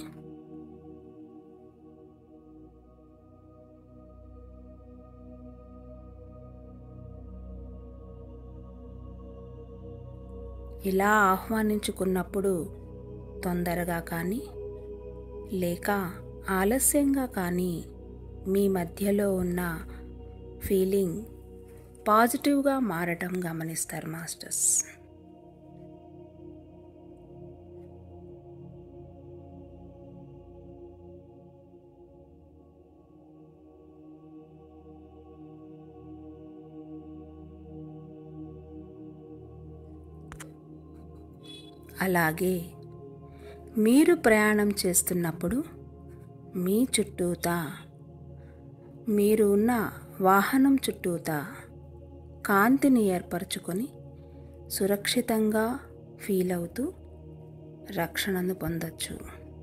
ఇలా ఆహ్వానించుకున్నప్పుడు తొందరగా కానీ లేక ఆలస్యంగా కానీ మీ మధ్యలో ఉన్న ఫీలింగ్ పాజిటివ్గా మారటం గమనిస్తారు మాస్టర్స్ అలాగే మీరు ప్రయాణం చేస్తున్నప్పుడు మీ చుట్టూతా మీరు ఉన్న వాహనం చుట్టూతా కాంతిని ఏర్పరచుకొని సురక్షితంగా ఫీల్ అవుతూ రక్షణను పొందొచ్చు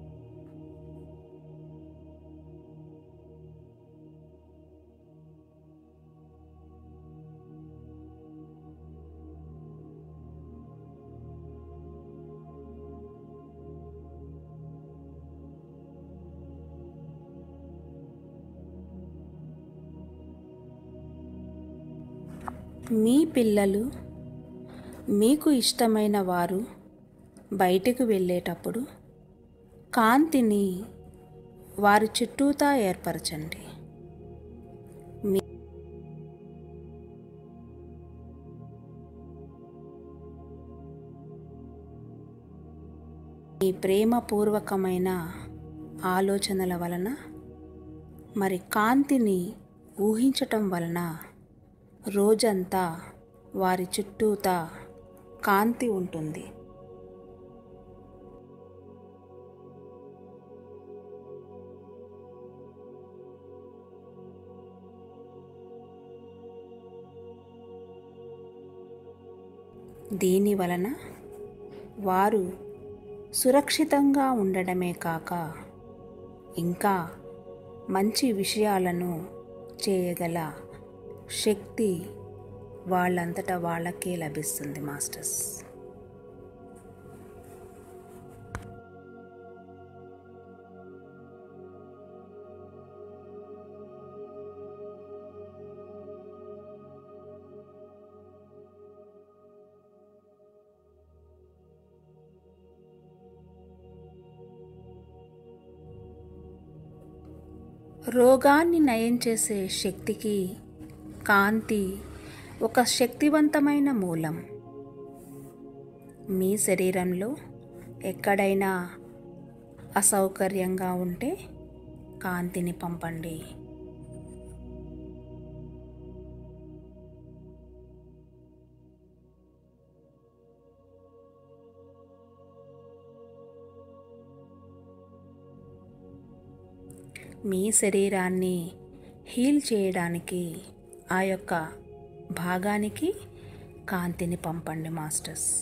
మీ పిల్లలు మీకు ఇష్టమైన వారు బయటకు వెళ్ళేటప్పుడు కాంతిని వారి చుట్టూతా ఏర్పరచండి మీ మీ ప్రేమపూర్వకమైన ఆలోచనల వలన మరి కాంతిని ఊహించటం వలన రోజంతా వారి చుట్టూతా కాంతి ఉంటుంది దీని వలన వారు సురక్షితంగా ఉండడమే కాక ఇంకా మంచి విషయాలను చేయగల శక్తి వాళ్ళంతటా వాళ్ళకే లభిస్తుంది మాస్టర్స్ రోగాన్ని నయం చేసే శక్తికి కాంతి ఒక శక్తివంతమైన మూలం మీ శరీరంలో ఎక్కడైనా అసౌకర్యంగా ఉంటే కాంతిని పంపండి మీ శరీరాన్ని హీల్ చేయడానికి ఆ యొక్క భాగానికి కాంతిని పంపండి మాస్టర్స్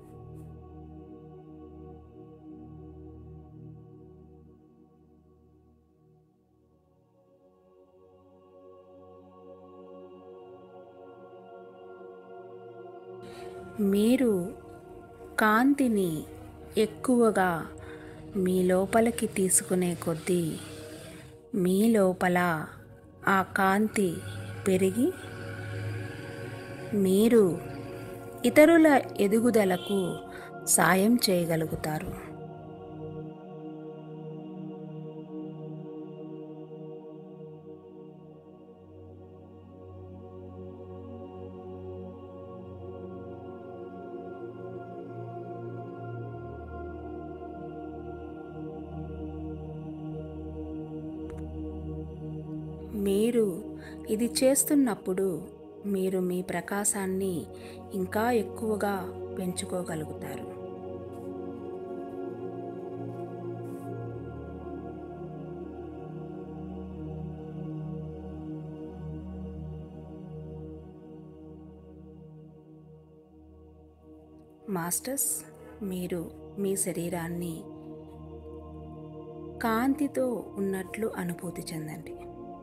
మీరు కాంతిని ఎక్కువగా మీ లోపలికి తీసుకునే కొద్దీ మీ లోపల ఆ కాంతి పెరిగి మీరు ఇతరుల ఎదుగుదలకు సాయం చేయగలుగుతారు మీరు ఇది చేస్తున్నప్పుడు మీరు మీ ప్రకాశాన్ని ఇంకా ఎక్కువగా పెంచుకోగలుగుతారు మాస్టర్స్ మీరు మీ శరీరాన్ని కాంతితో ఉన్నట్లు అనుభూతి చెందండి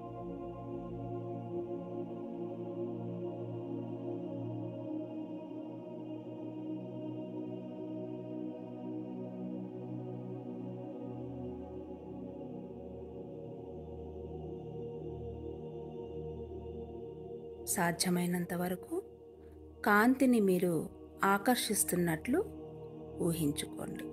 సాధ్యమైనంత వరకు కాంతిని మీరు ఆకర్షిస్తున్నట్లు ఊహించుకోండి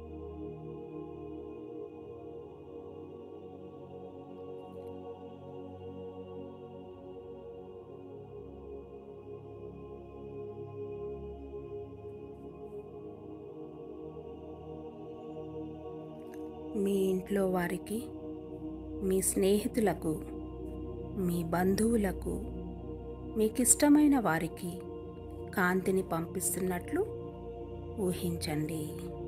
మీ ఇంట్లో వారికి మీ స్నేహితులకు మీ బంధువులకు మీకు ఇష్టమైన వారికి కాంతిని పంపిస్తున్నట్లు ఊహించండి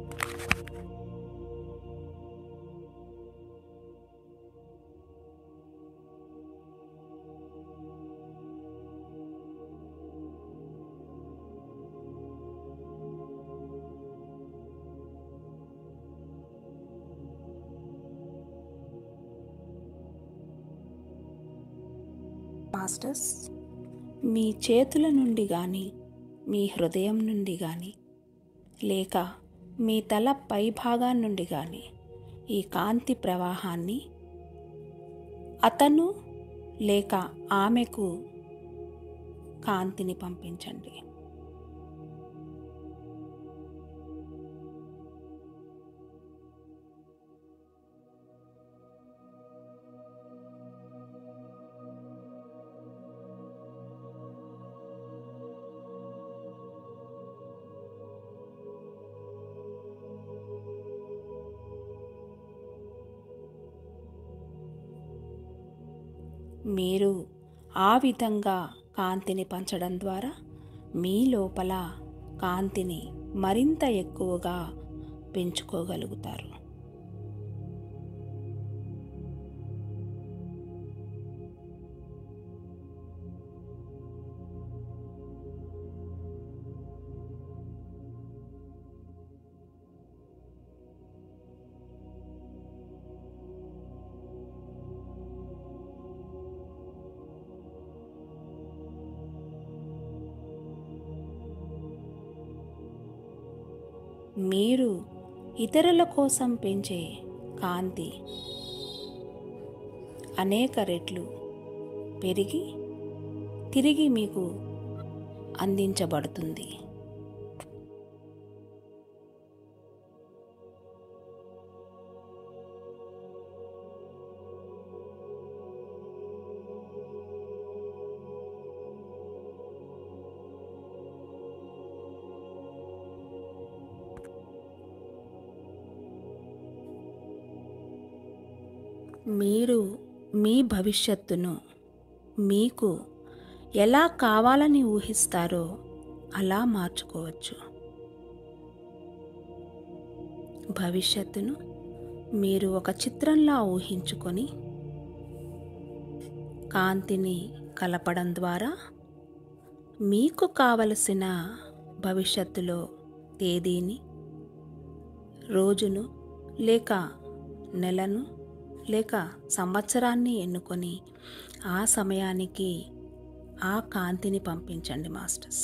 మాస్టర్స్ మీ చేతుల నుండి కానీ మీ హృదయం నుండి కానీ లేక మీ తల పై భాగం నుండి కానీ ఈ కాంతి ప్రవాహాన్ని అతను లేక ఆమెకు కాంతిని పంపించండి మీరు ఆ విధంగా కాంతిని పంచడం ద్వారా మీ లోపల కాంతిని మరింత ఎక్కువగా పెంచుకోగలుగుతారు మీరు ఇతరుల కోసం పెంచే కాంతి అనేక రెట్లు పెరిగి తిరిగి మీకు అందించబడుతుంది మీరు మీ భవిష్యత్తును మీకు ఎలా కావాలని ఊహిస్తారో అలా మార్చుకోవచ్చు భవిష్యత్తును మీరు ఒక చిత్రంలా ఊహించుకొని కాంతిని కలపడం ద్వారా మీకు కావలసిన భవిష్యత్తులో తేదీని రోజును లేక నెలను లేక సంవత్సరాన్ని ఎన్నుకొని ఆ సమయానికి ఆ కాంతిని పంపించండి మాస్టర్స్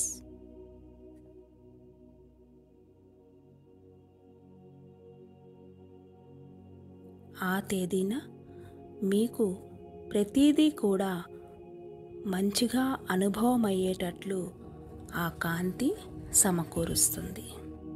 ఆ తేదీన మీకు ప్రతిదీ కూడా మంచిగా అనుభవం అయ్యేటట్లు ఆ కాంతి సమకూరుస్తుంది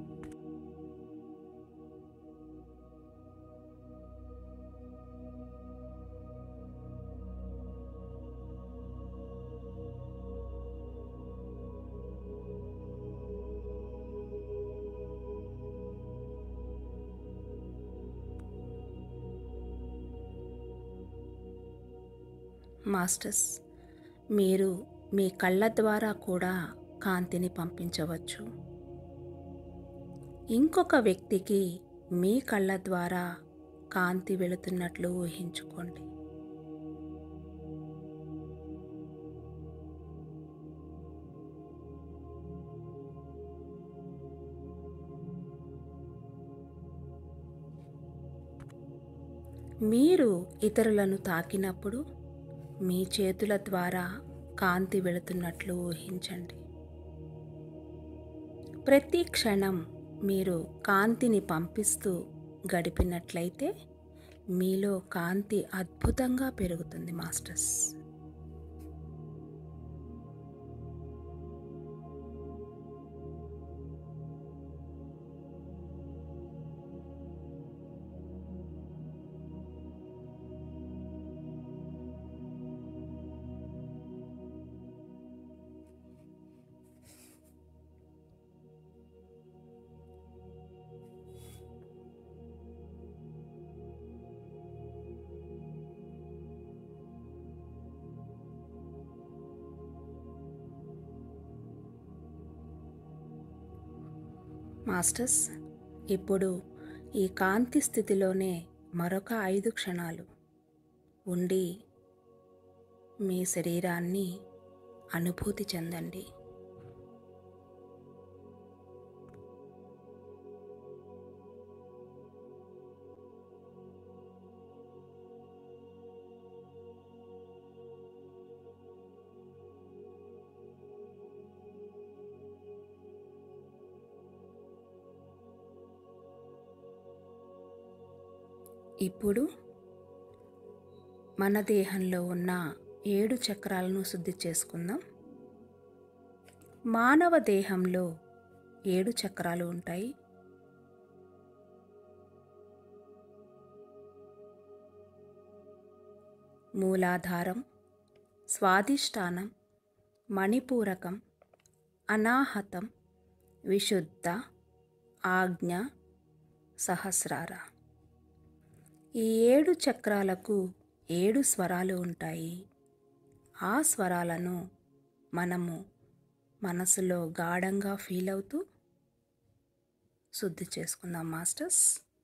మాస్టర్స్ మీరు మీ కళ్ళ ద్వారా కూడా కాంతిని పంపించవచ్చు ఇంకొక వ్యక్తికి మీ కళ్ళ ద్వారా కాంతి వెళుతున్నట్లు ఊహించుకోండి మీరు ఇతరులను తాకినప్పుడు మీ చేతుల ద్వారా కాంతి వెళుతున్నట్లు ఊహించండి ప్రతి క్షణం మీరు కాంతిని పంపిస్తూ గడిపినట్లయితే మీలో కాంతి అద్భుతంగా పెరుగుతుంది మాస్టర్స్ మాస్టర్స్ ఇప్పుడు ఈ కాంతి స్థితిలోనే మరొక ఐదు క్షణాలు ఉండి మీ శరీరాన్ని అనుభూతి చెందండి ఇప్పుడు మన దేహంలో ఉన్న ఏడు చక్రాలను శుద్ధి చేసుకుందాం మానవ దేహంలో ఏడు చక్రాలు ఉంటాయి మూలాధారం స్వాదిష్టానం మణిపూరకం అనాహతం విశుద్ధ ఆజ్ఞ సహస్రార ఈ ఏడు చక్రాలకు ఏడు స్వరాలు ఉంటాయి ఆ స్వరాలను మనము మనసులో గాఢంగా ఫీల్ అవుతూ శుద్ధి చేసుకుందాం మాస్టర్స్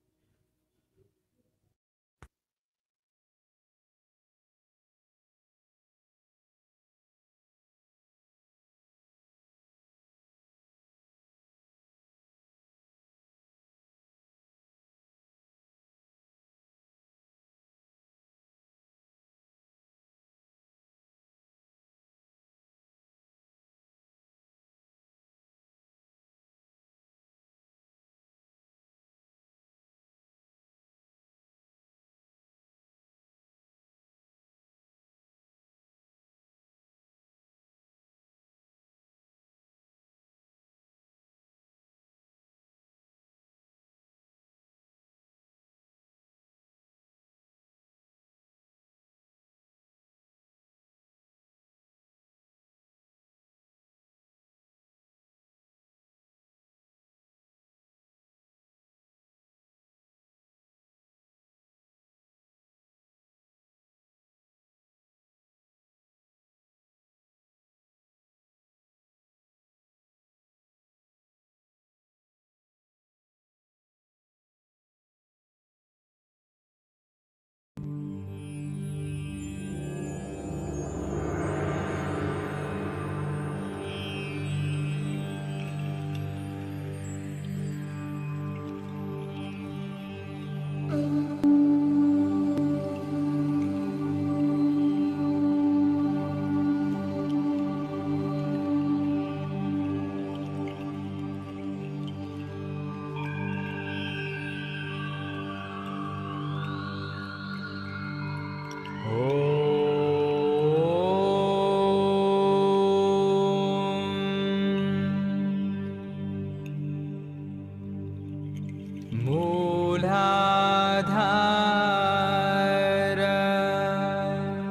మూలాధార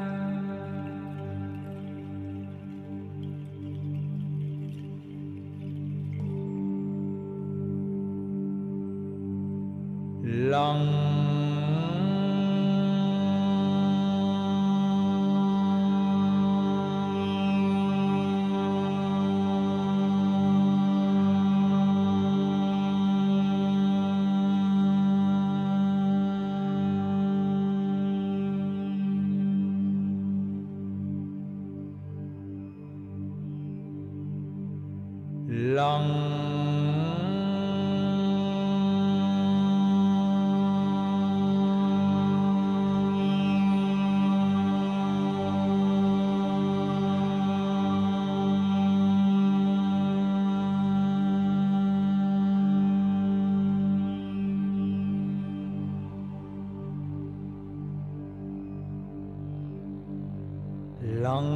లం లం లం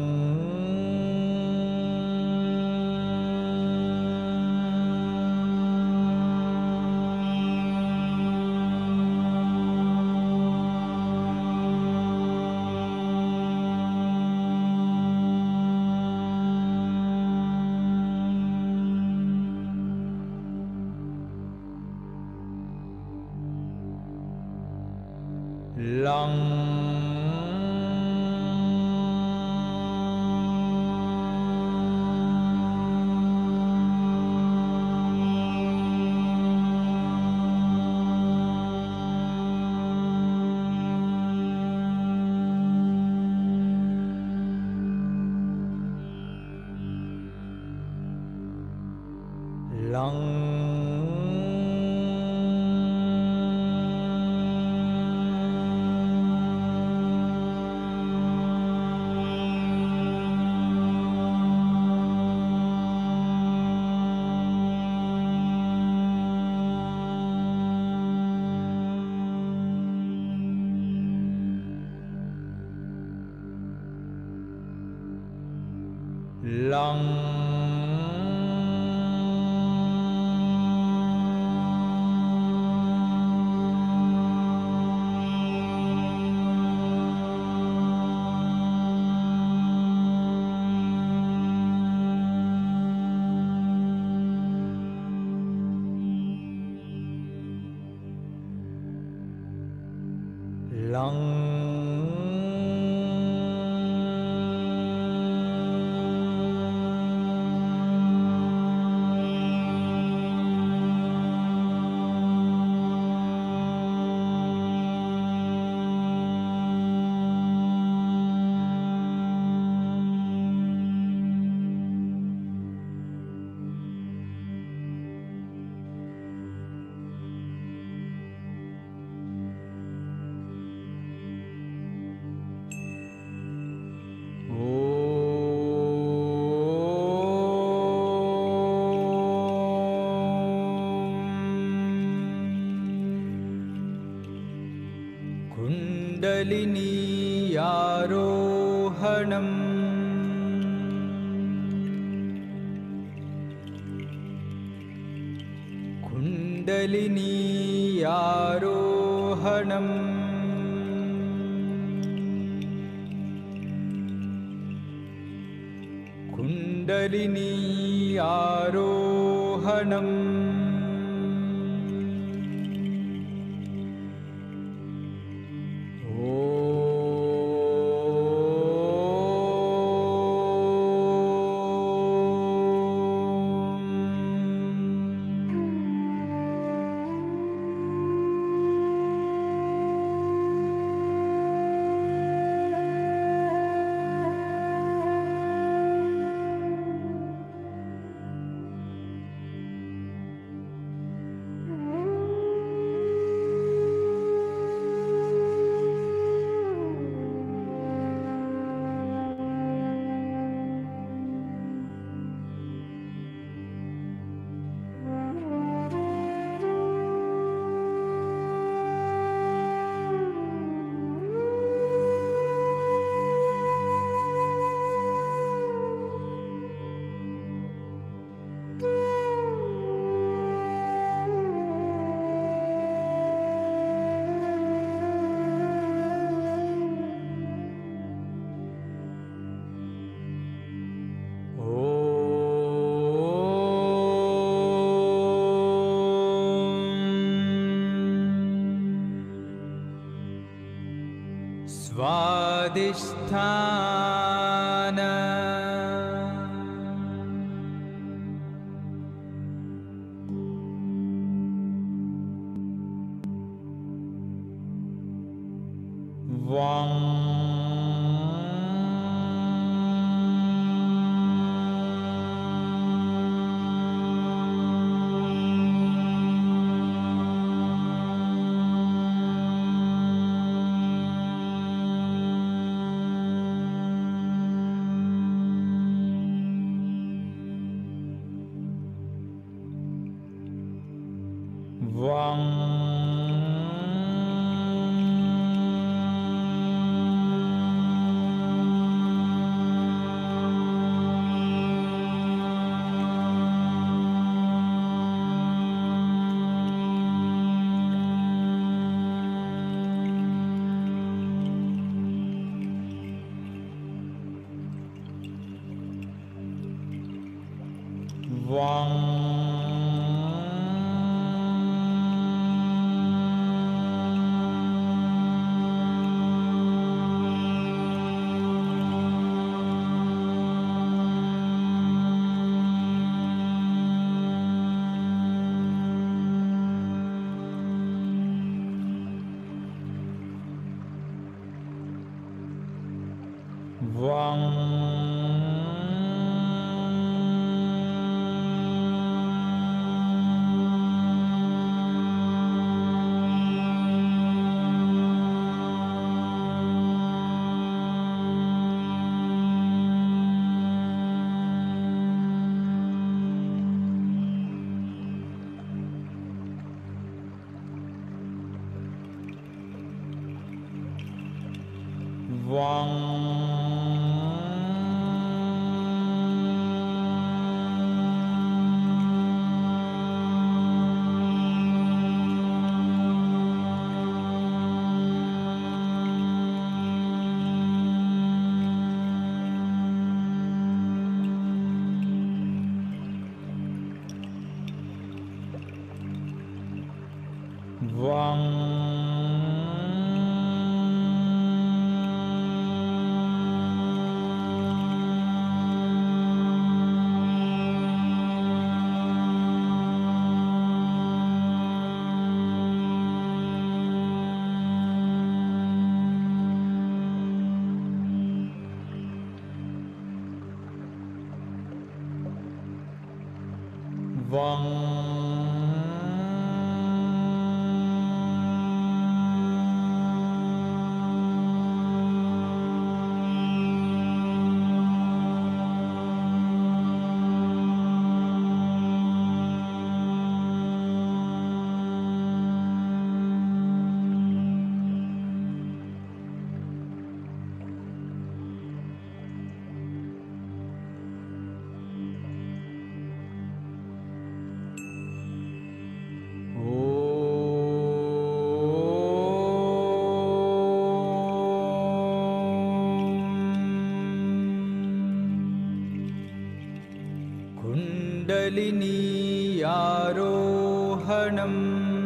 లం कुण्डलिनीयारोहणम् कुण्डलिनीयारोहणम् कुण्डलिनी आरोहणम् स्वादिष्ठान Vang कुण्डलिनी आरोहणम्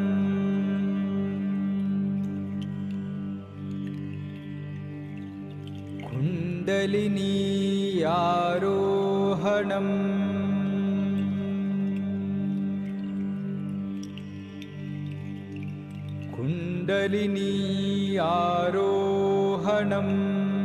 कुण्डलिनी आरोहणम् कुण्डलिनी आरोहणम्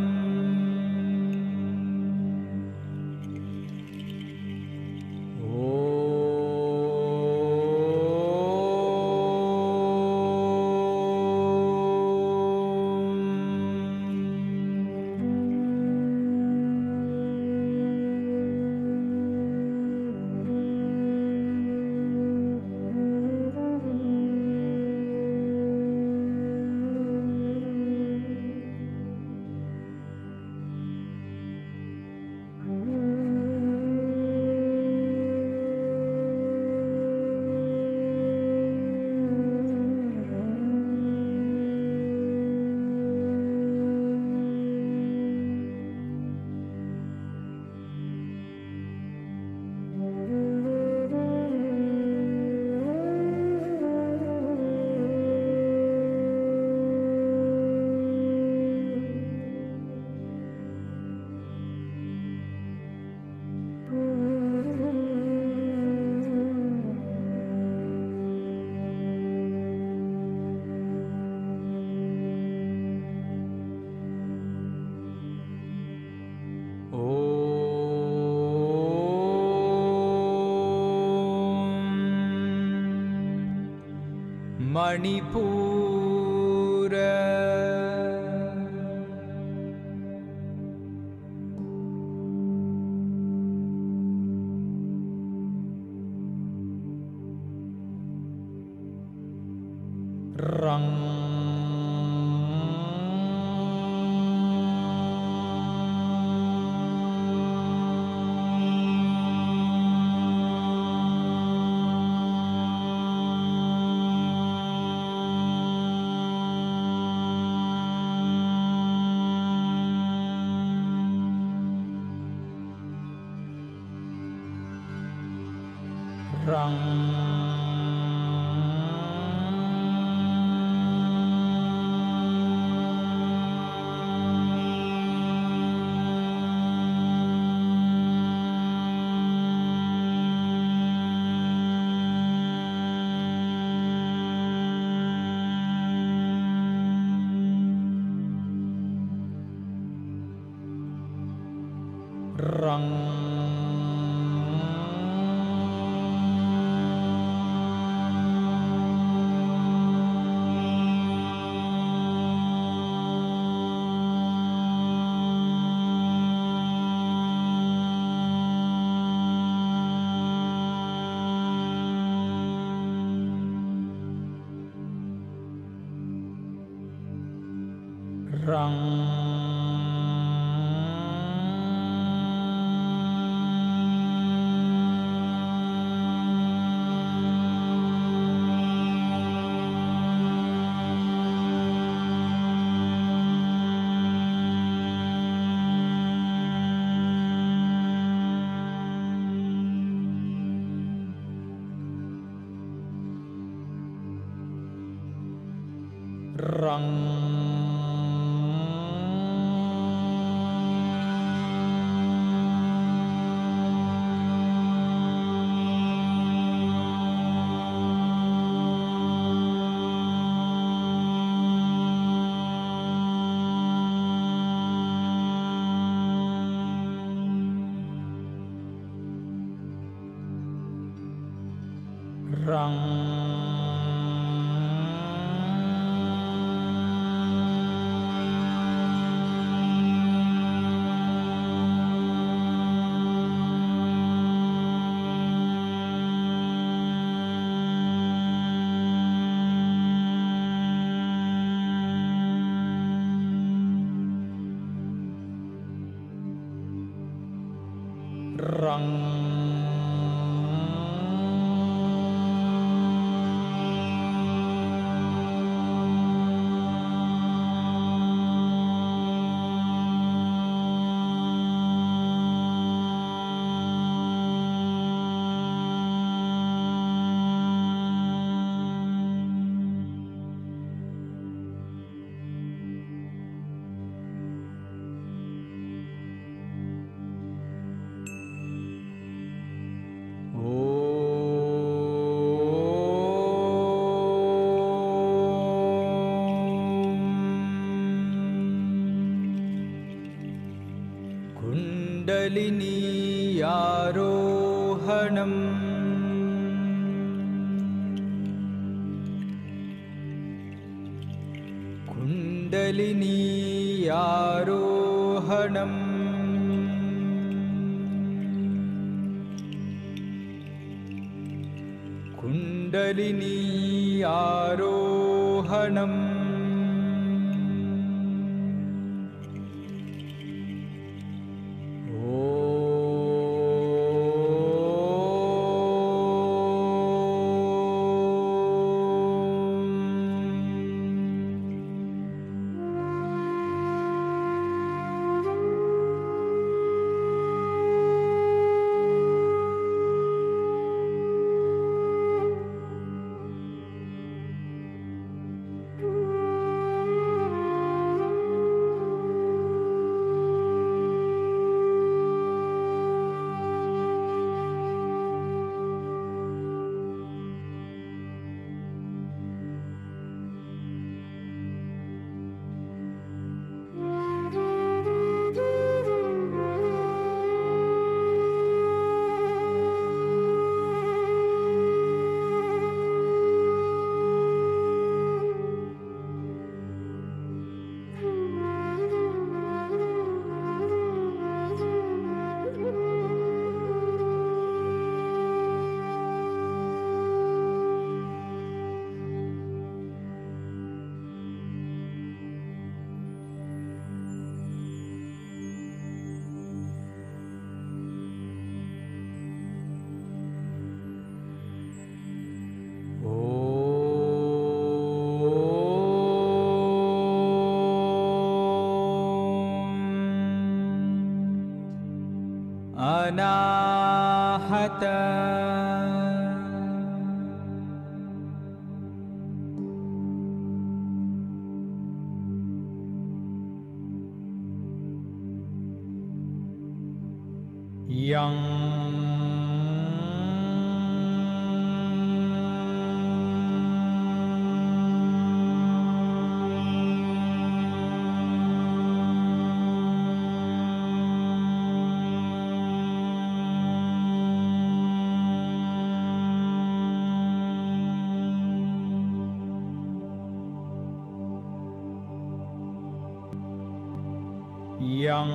मणिपूर rang รัง รัง รัง โอคุณดลินีอาโรหณมคุณดลินีอาโรหณม कुण्डलिनी आरोहणम् अनाहत यं यं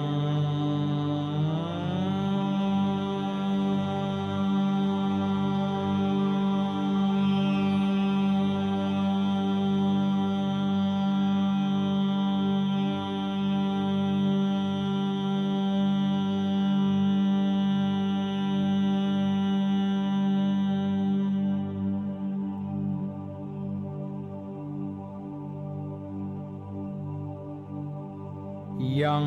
यं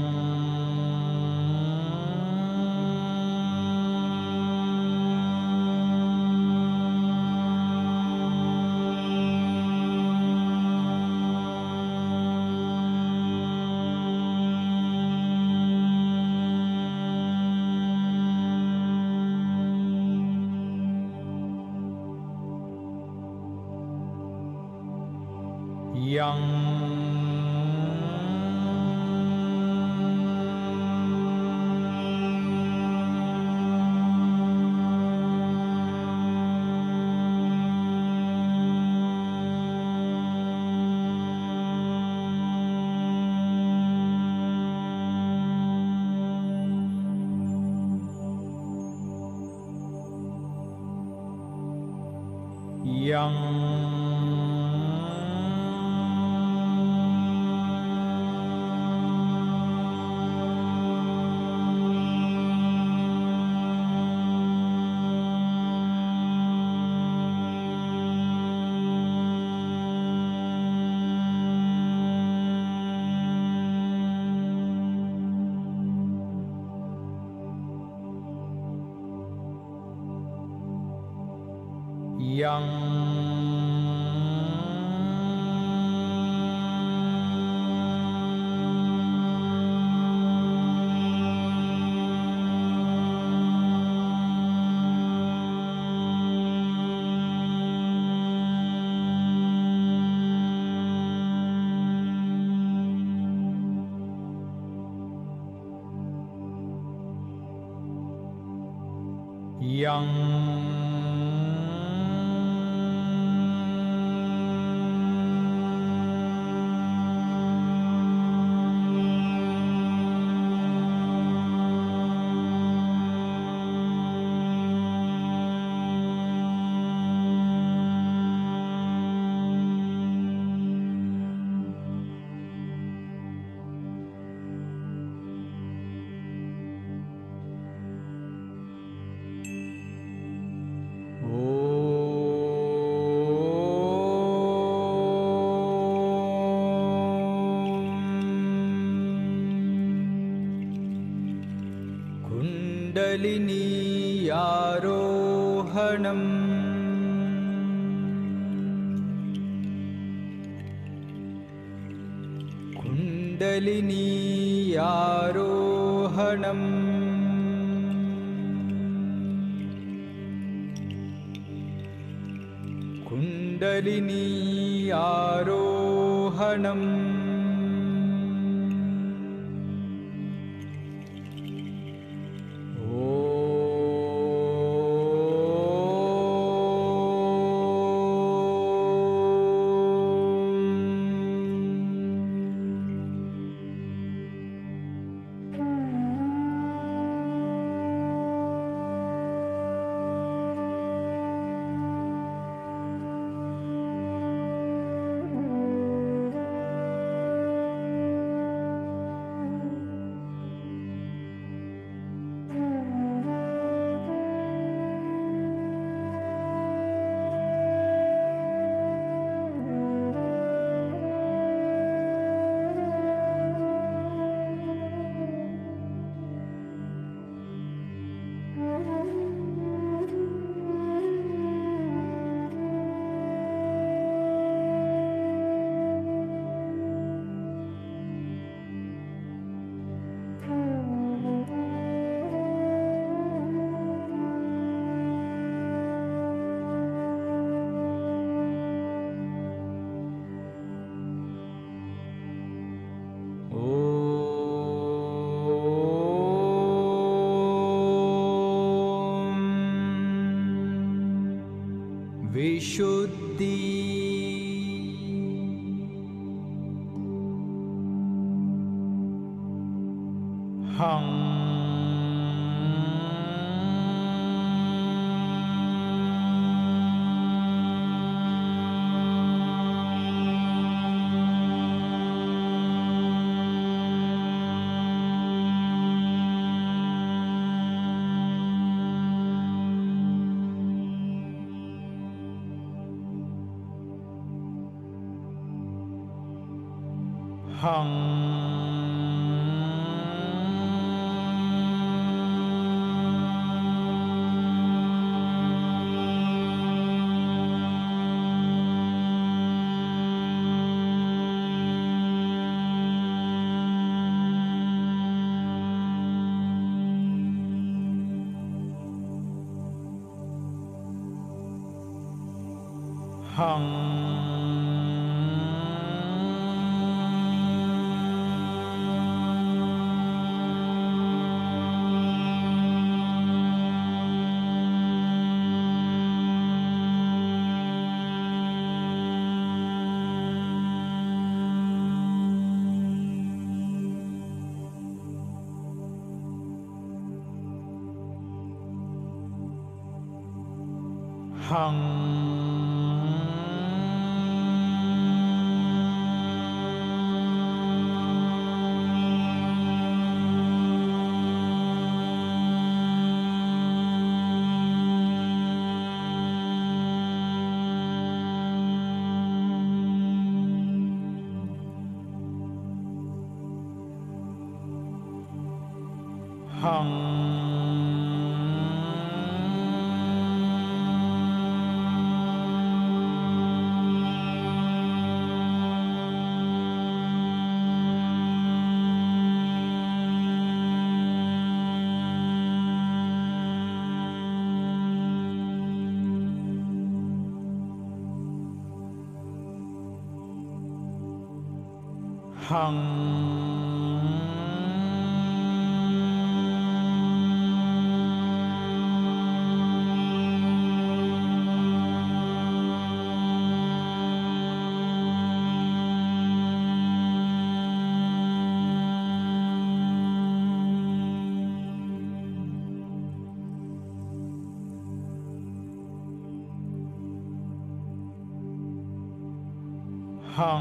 yang yang yang yang कुण्डलिनी आरोहणम् कुण्डलिनी आरोहणम् कुण्डलिनी आरोहणम् विशुद्धि hằng హం హం హం హం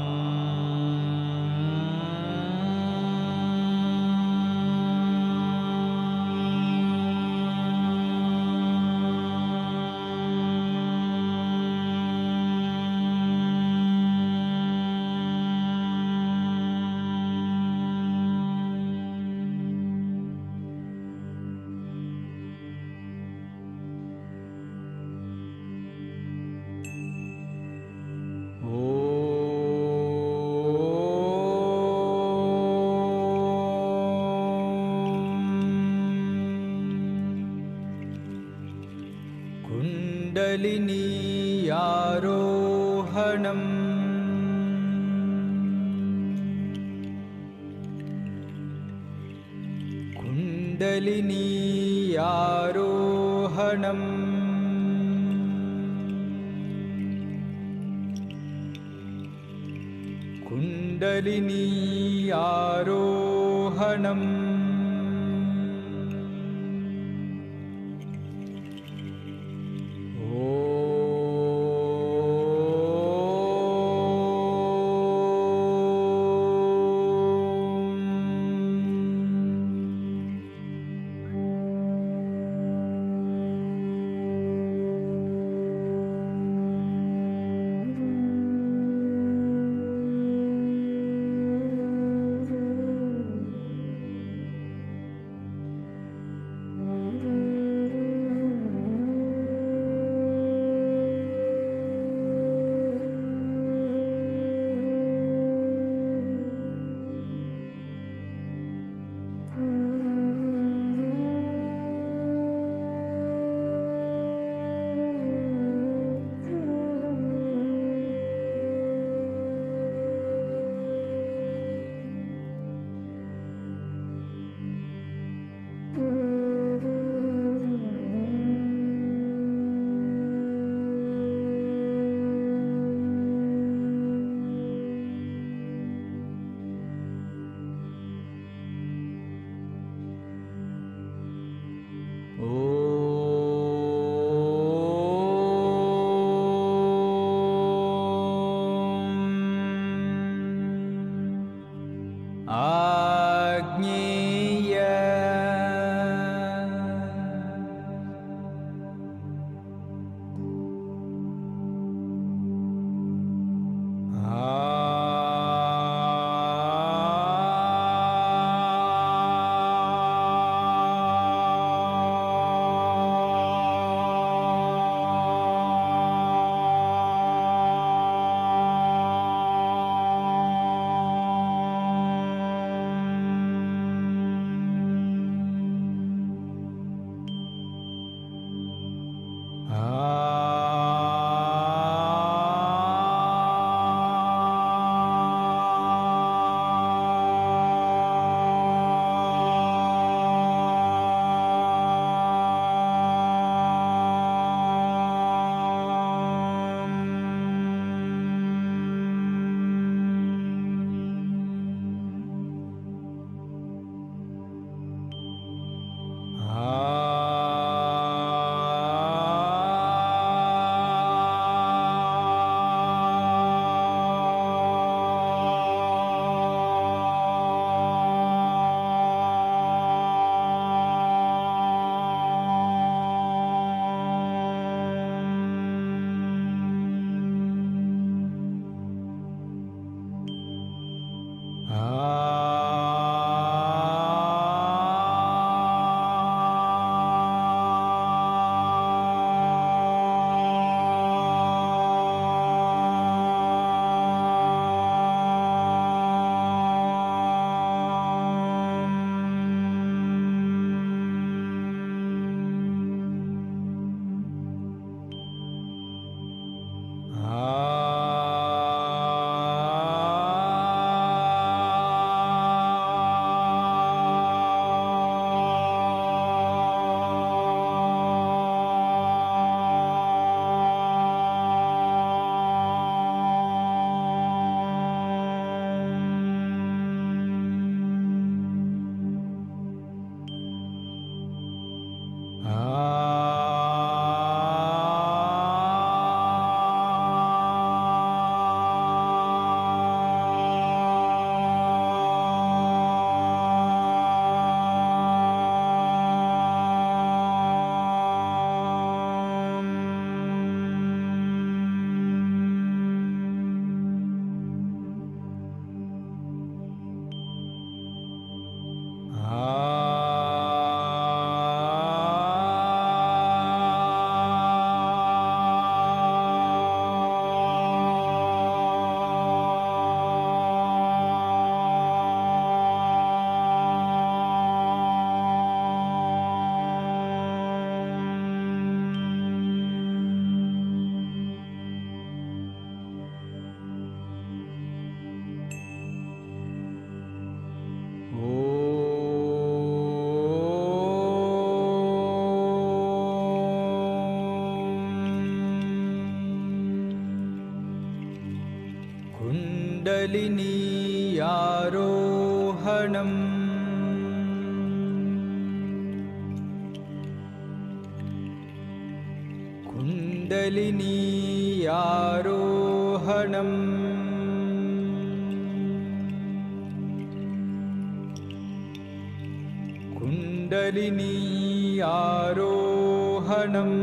कुण्डलिनी आरोहणम् कुण्डलिनी आरोहणम् कुण्डलिनी आरोहणम् कुण्डलिनी आरोहणम् कुण्डलिनी आरोहणम् कुण्डलिनी आरोहणम्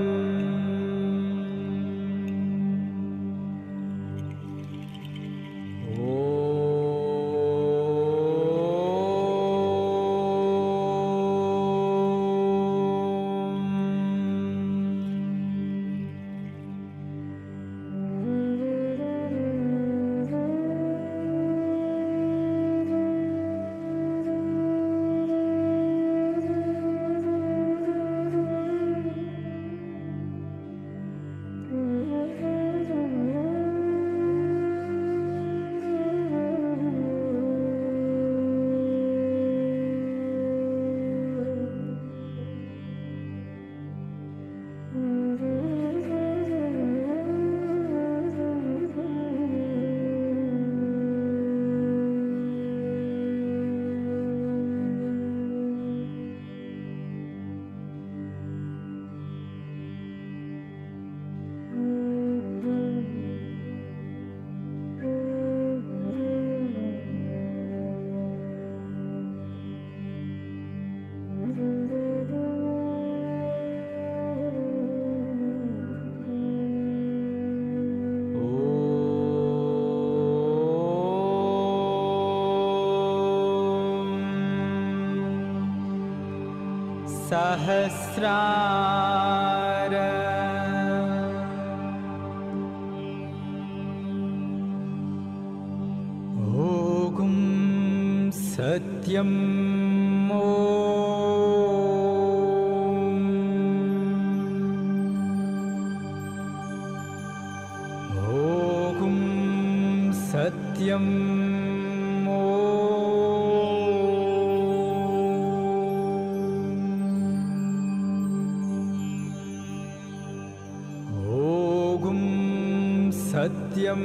सहस्रार ओगुं सत्यं ओगुं सत्यं ओगुं सत्यं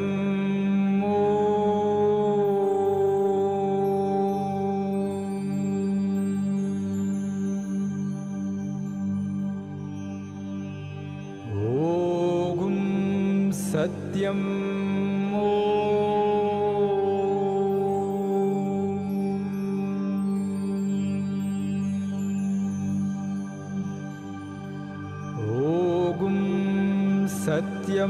ओगुं सत्यं ओगुं सत्यं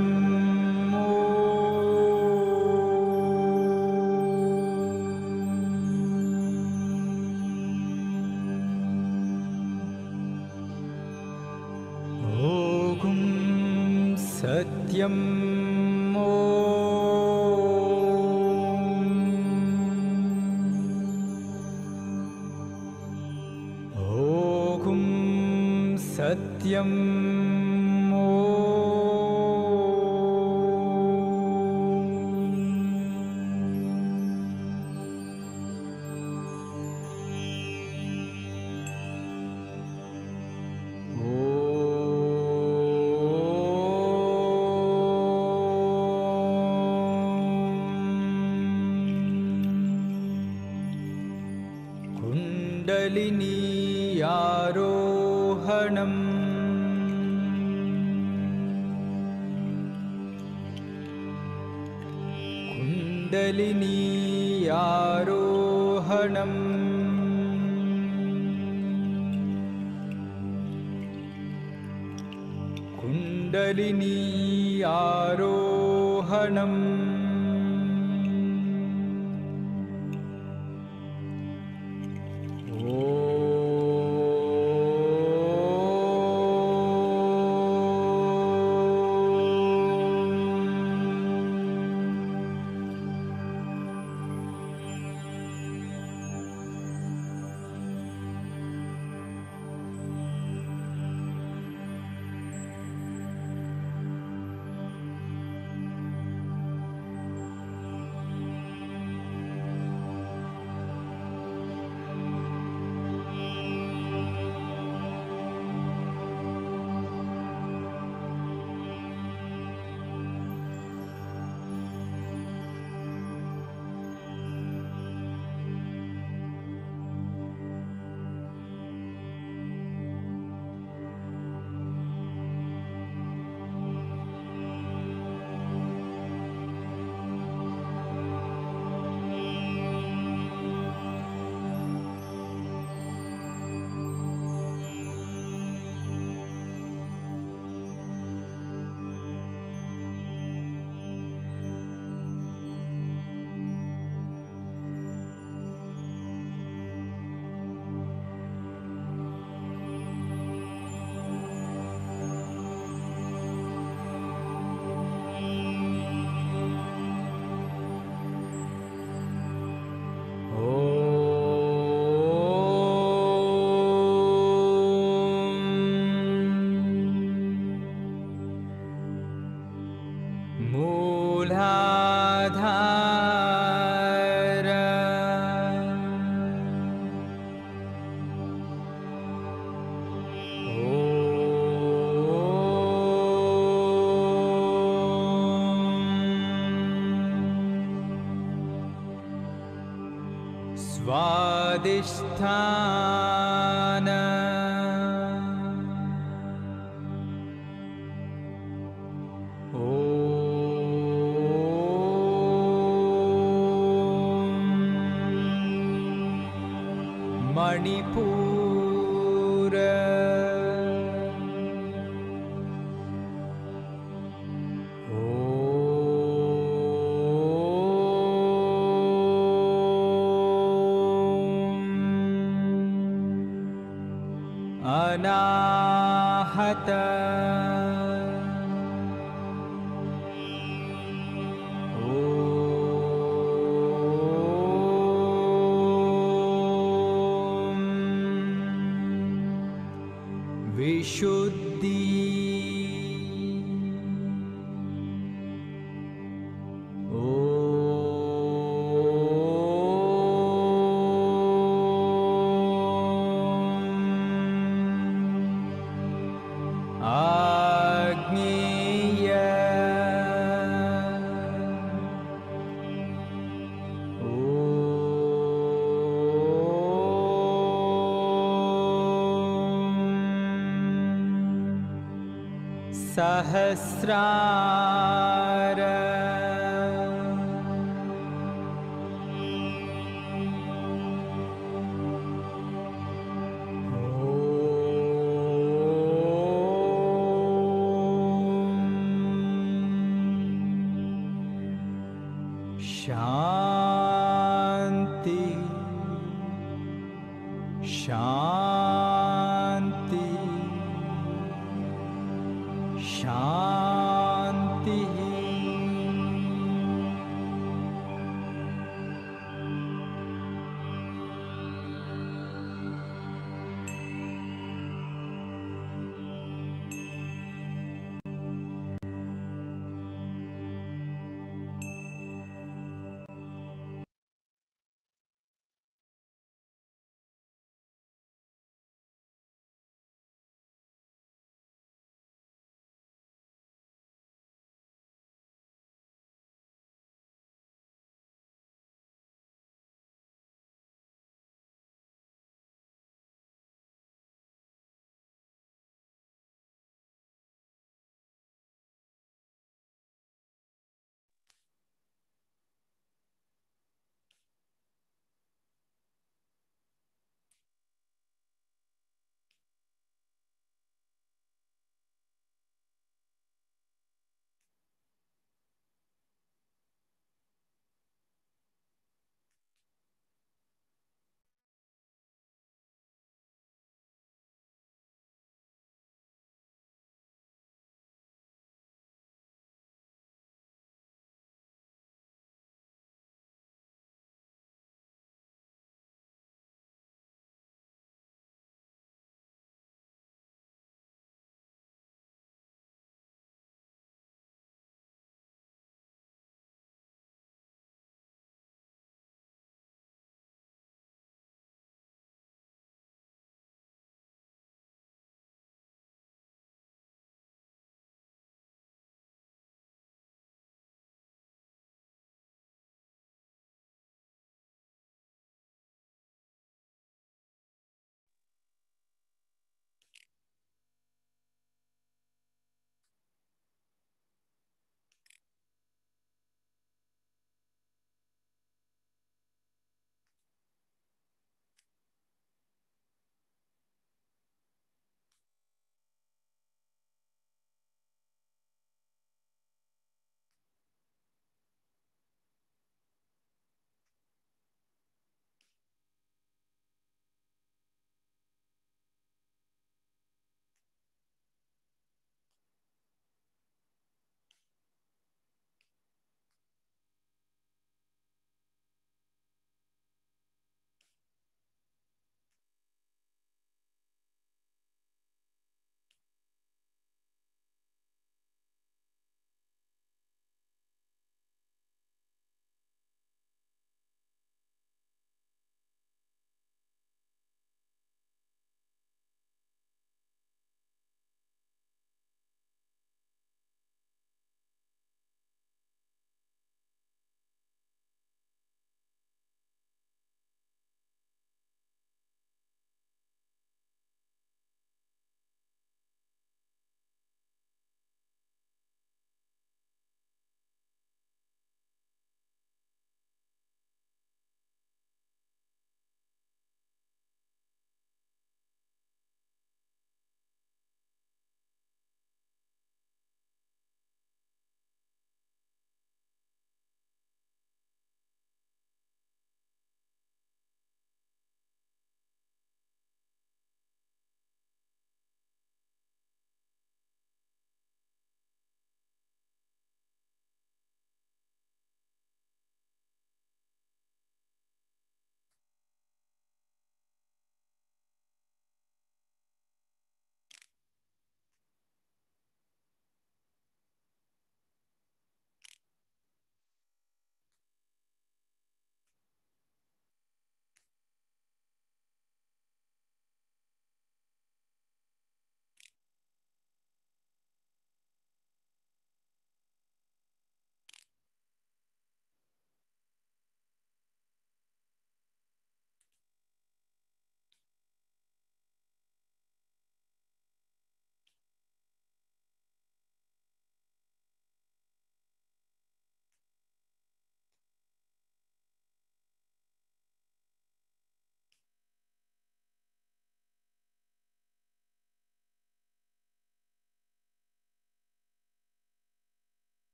सत्यम् ॐ सत्यम् कुण्डलिनी आरोहणम् कुण्डलिनी आरोहणम् कुण्डलिनी आरोहणम् मूलाधार स्वादिष्ठान मणिपूर अनाहत विशुद्धि आग्नेय सहस्रार शान्ति शान्ति शान्ति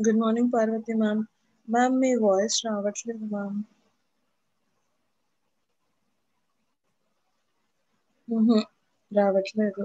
good morning Parvathi ma'am ma'am మీ వాయిస్ రావట్లేదు మ్యామ్ మ్హూ. రావట్లేదు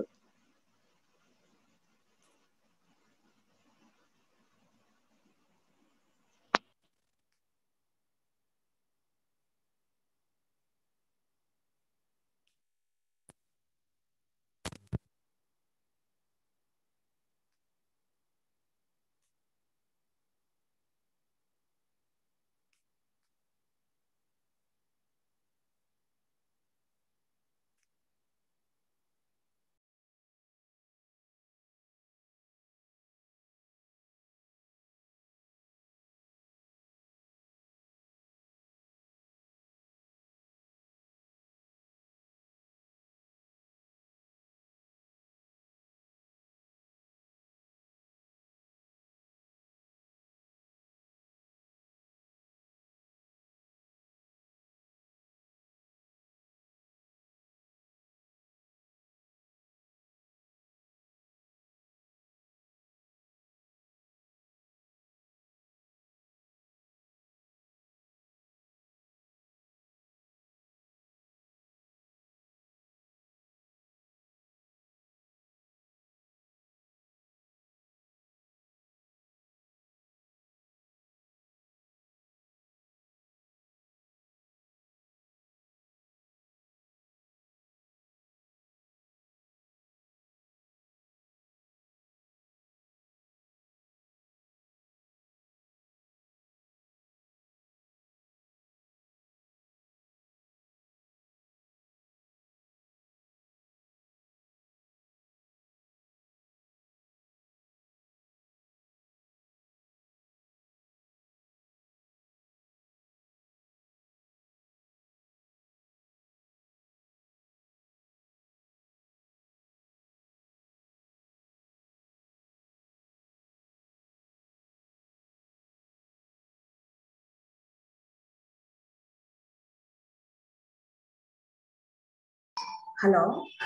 హలో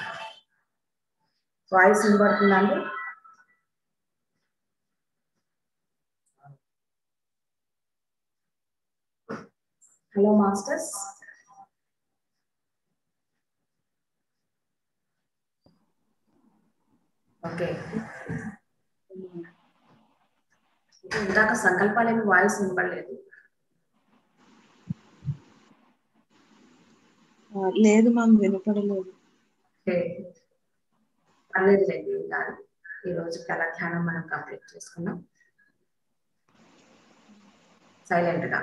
వాయిస్ వినబడుతుందండి హలో మాస్టర్స్ ఓకే ఇందాక సంకల్పాలేమి వాయిస్ వినపడలేదు ఆ, లేదు మ్యామ్ వినపడలేదు ఓకే పర్లేదులేండి కాదు ఈరోజు కళ ధ్యానం మనం కంప్లీట్ చేసుకున్నాం సైలెంట్ గా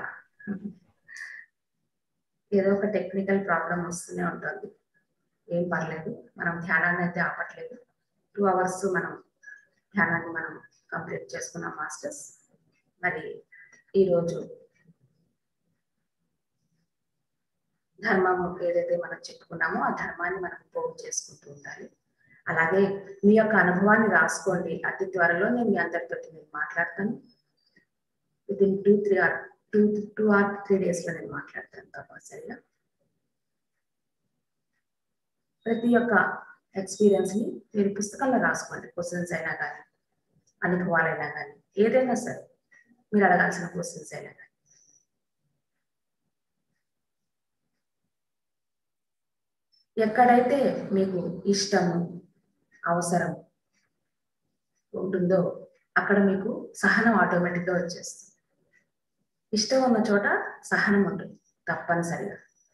ఏదో ఒక టెక్నికల్ ప్రాబ్లం వస్తూనే ఉంటుంది ఏం పర్లేదు మనం ధ్యానాన్ని అయితే ఆపట్లేదు టూ అవర్స్ మనం ధ్యానాన్ని మనం కంప్లీట్ చేసుకున్నాం మాస్టర్స్ మరి ఈరోజు ధర్మం ఏదైతే మనం చెప్పుకున్నామో ఆ ధర్మాన్ని మనం పోగు చేసుకుంటూ ఉండాలి అలాగే మీ యొక్క అనుభవాన్ని రాసుకోండి అతి త్వరలో నేను మీ అందరితో నేను మాట్లాడతాను with in two three or two two or three days లో నేను మాట్లాడతాను తప్పనిసరిగా ప్రతి ఒక్క ఎక్స్పీరియన్స్ ని మీరు పుస్తకంలో రాసుకోండి క్వశ్చన్స్ అయినా కానీ అనుభవాలైనా కానీ ఏదైనా సరే మీరు అడగాల్సిన క్వశ్చన్స్ అయినా కానీ ఎక్కడైతే మీకు ఇష్టము అవసరం ఉంటుందో అక్కడ మీకు సహనం ఆటోమేటిక్గా వచ్చేస్తుంది ఇష్టం ఉన్న చోట సహనం ఉంటుంది తప్పనిసరిగా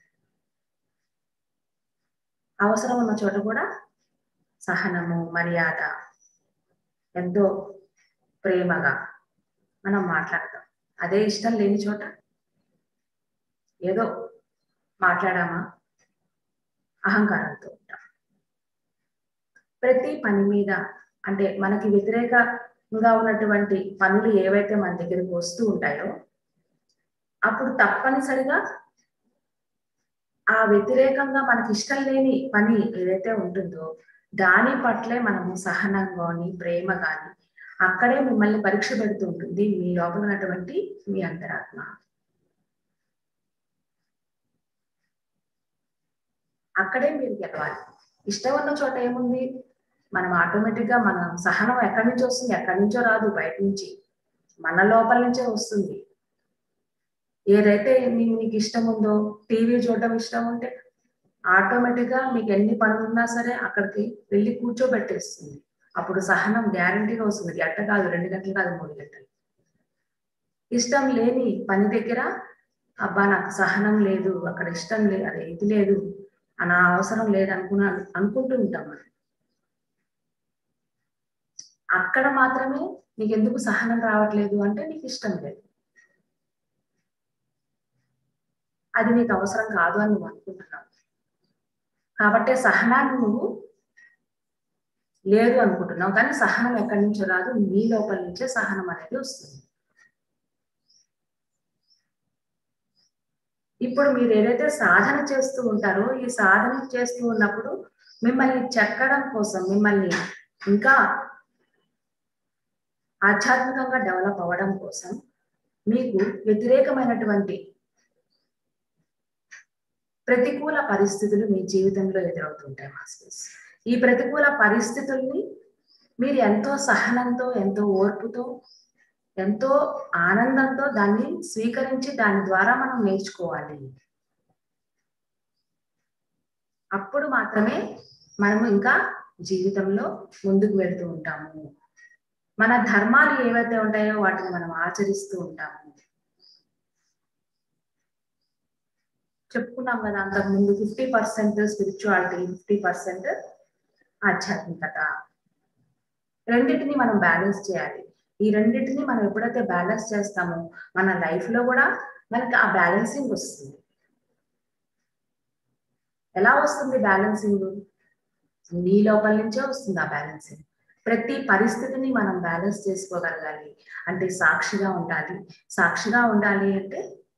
అవసరం ఉన్న చోట కూడా సహనము మర్యాద ఎంతో ప్రేమగా మనం మాట్లాడతాం అదే ఇష్టం లేని చోట ఏదో మాట్లాడామా అహంకారంతో ఉంటాం ప్రతి పని మీద అంటే మనకి వ్యతిరేకంగా ఉన్నటువంటి పనులు ఏవైతే మన దగ్గరికి వస్తూ ఉంటాయో అప్పుడు తప్పనిసరిగా ఆ వ్యతిరేకంగా మనకి ఇష్టం లేని పని ఏదైతే ఉంటుందో దాని పట్లే మనము సహనంగాని ప్రేమ కానీ అక్కడే మిమ్మల్ని పరీక్ష పెడుతూ ఉంటుంది మీ లోపల ఉన్నటువంటి మీ అంతరాత్మ అక్కడే మీరు గెలవాలి ఇష్టం ఉన్న చోట ఏముంది మనం ఆటోమేటిక్ గా మనం సహనం ఎక్కడి నుంచి వస్తుంది ఎక్కడి నుంచో రాదు బయట నుంచి మన లోపల నుంచే వస్తుంది ఏదైతే మీ- మీకు ఇష్టం ఉందో టీవీ చూడడం ఇష్టం ఉంటే ఆటోమేటిక్ గా మీకు ఎన్ని పనులు ఉన్నా సరే అక్కడికి వెళ్ళి కూర్చోబెట్టేస్తుంది అప్పుడు సహనం గ్యారంటీగా వస్తుంది గంట కాదు రెండు గంటలు కాదు మూడు గంటలు ఇష్టం లేని పని దగ్గర అబ్బా నాకు సహనం లేదు అక్కడ ఇష్టం లేదు అది ఇది లేదు నా అవసరం లేదు అనుకున్నా అనుకుంటూ ఉంటాం మనం అక్కడ మాత్రమే నీకు ఎందుకు సహనం రావట్లేదు అంటే నీకు ఇష్టం లేదు అది నీకు అవసరం కాదు అని నువ్వు అనుకుంటున్నావు కాబట్టి సహనాన్ని నువ్వు లేదు అనుకుంటున్నావు కానీ సహనం ఎక్కడి నుంచో రాదు నీ లోపల నుంచే సహనం అనేది వస్తుంది ఇప్పుడు మీరు ఏదైతే సాధన చేస్తూ ఉంటారో ఈ సాధన చేస్తూ ఉన్నప్పుడు మిమ్మల్ని చెక్కడం కోసం మిమ్మల్ని ఇంకా ఆధ్యాత్మికంగా డెవలప్ అవ్వడం కోసం మీకు వ్యతిరేకమైనటువంటి ప్రతికూల పరిస్థితులు మీ జీవితంలో ఎదురవుతుంటాయి మాస్టర్స్ ఈ ప్రతికూల పరిస్థితుల్ని మీరు ఎంతో సహనంతో ఎంతో ఓర్పుతో ఎంతో ఆనందంతో దాన్ని స్వీకరించి దాని ద్వారా మనం నేర్చుకోవాలి అప్పుడు మాత్రమే మనము ఇంకా జీవితంలో ముందుకు వెళ్తూ ఉంటాము మన ధర్మాలు ఏవైతే ఉంటాయో వాటిని మనం ఆచరిస్తూ ఉంటాము చెప్పుకున్నాం కదా అంతకు ముందు fifty percent spirituality fifty percent ఆధ్యాత్మికత రెండింటిని మనం బ్యాలెన్స్ చేయాలి ఈ రెండింటిని మనం ఎప్పుడైతే బ్యాలెన్స్ చేస్తామో మన లైఫ్ లో కూడా మనకి ఆ బ్యాలెన్సింగ్ వస్తుంది ఎలా వస్తుంది బ్యాలెన్సింగ్ నీ లోపల నుంచే వస్తుంది ఆ బ్యాలెన్సింగ్ ప్రతి పరిస్థితిని మనం బ్యాలెన్స్ చేసుకోగలగాలి అంటే సాక్షిగా ఉండాలి సాక్షిగా ఉండాలి అంటే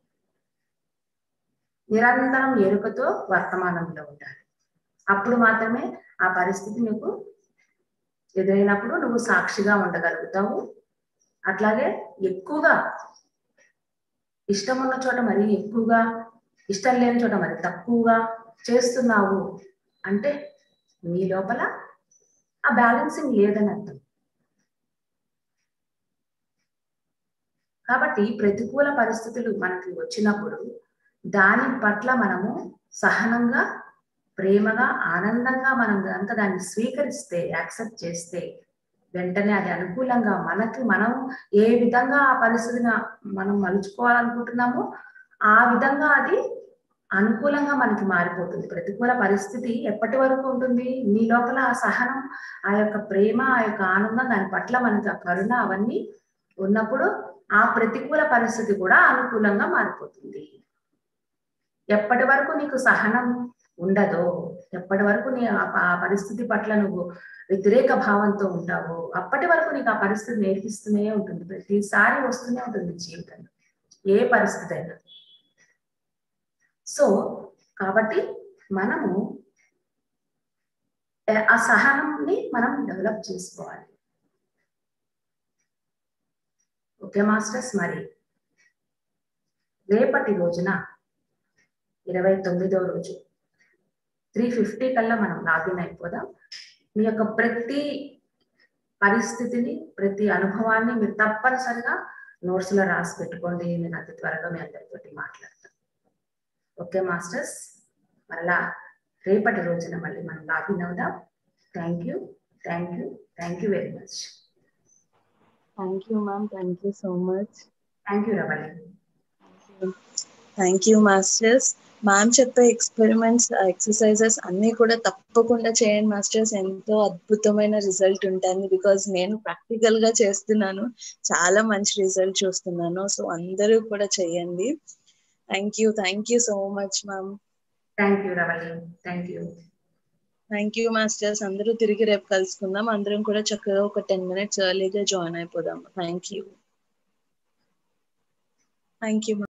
నిరంతరం ఎరుకతో వర్తమానంలో ఉండాలి అప్పుడు మాత్రమే ఆ పరిస్థితి నీకు ఎదురైనప్పుడు నువ్వు సాక్షిగా ఉండగలుగుతావు అట్లాగే ఎక్కువగా ఇష్టం ఉన్న చోట మరి ఎక్కువగా ఇష్టం లేని చోట మరి తక్కువగా చేస్తున్నావు అంటే నీ లోపల ఆ బ్యాలెన్సింగ్ లేదని అర్థం కాబట్టి ప్రతికూల పరిస్థితులు మనకి వచ్చినప్పుడు దాని పట్ల మనము సహనంగా ప్రేమగా ఆనందంగా మనం కనుక దాన్ని స్వీకరిస్తే యాక్సెప్ట్ చేస్తే వెంటనే అది అనుకూలంగా మనకి మనం ఏ విధంగా ఆ పరిస్థితిని మనం మలుచుకోవాలనుకుంటున్నామో ఆ విధంగా అది అనుకూలంగా మనకి మారిపోతుంది ప్రతికూల పరిస్థితి ఎప్పటి వరకు ఉంటుంది నీ లోపల ఆ సహనం ఆ యొక్క ప్రేమ ఆ యొక్క ఆనందం దాని పట్ల మనకి ఆ కరుణ అవన్నీ ఉన్నప్పుడు ఆ ప్రతికూల పరిస్థితి కూడా అనుకూలంగా మారిపోతుంది ఎప్పటి వరకు నీకు సహనం ఉండదో ఎప్పటి వరకు నీ ఆ ప- ఆ పరిస్థితి పట్ల నువ్వు వ్యతిరేక భావంతో ఉంటావో అప్పటి వరకు నీకు ఆ పరిస్థితి నేర్పిస్తూనే ఉంటుంది ప్రతిసారి వస్తూనే ఉంటుంది జీవితంలో ఏ పరిస్థితి అయినా సో కాబట్టి మనము ఏ- ఆ సహనంని మనం డెవలప్ చేసుకోవాలి ఓకే మాస్టర్స్ మరి రేపటి రోజున ఇరవై తొమ్మిదో రోజు త్రీ ఫిఫ్టీ కల్లా మనం లాగిన్ అయిపోదాం మీ యొక్క ప్రతి పరిస్థితిని ప్రతి అనుభవాన్ని మీరు తప్పనిసరిగా notes లో రాసి పెట్టుకోండి నేను అతి త్వరగా మీ అందరితోటి మాట్లాడతాను ఓకే మాస్టర్స్ మళ్ళా రేపటి రోజున మళ్ళీ మనం లాగిన్ అవుదాం thank you thank you thank you very much Thank you, ma'am. Thank you so much. Thank you Ravali thank you masters ma'am చెప్పే ఎక్స్పెరిమెంట్స్ ఎక్సర్సైజెస్ అన్ని కూడా తప్పకుండా చేయండి మాస్టర్స్ ఎంతో అద్భుతమైన రిజల్ట్ ఉంటుంది బికాజ్ నేను ప్రాక్టికల్ గా చేస్తున్నాను చాలా మంచి రిజల్ట్ చూస్తున్నాను సో అందరూ కూడా చేయండి thank you thank you so much ma'am thank you Ravali thank you thank you masters అందరూ తిరిగి రేపు కలుసుకుందాం అందరం కూడా చక్కగా ఒక టెన్ మినిట్స్ ఎర్లీగా జాయిన్ అయిపోదాం థ్యాంక్ యూ థ్యాంక్ యూ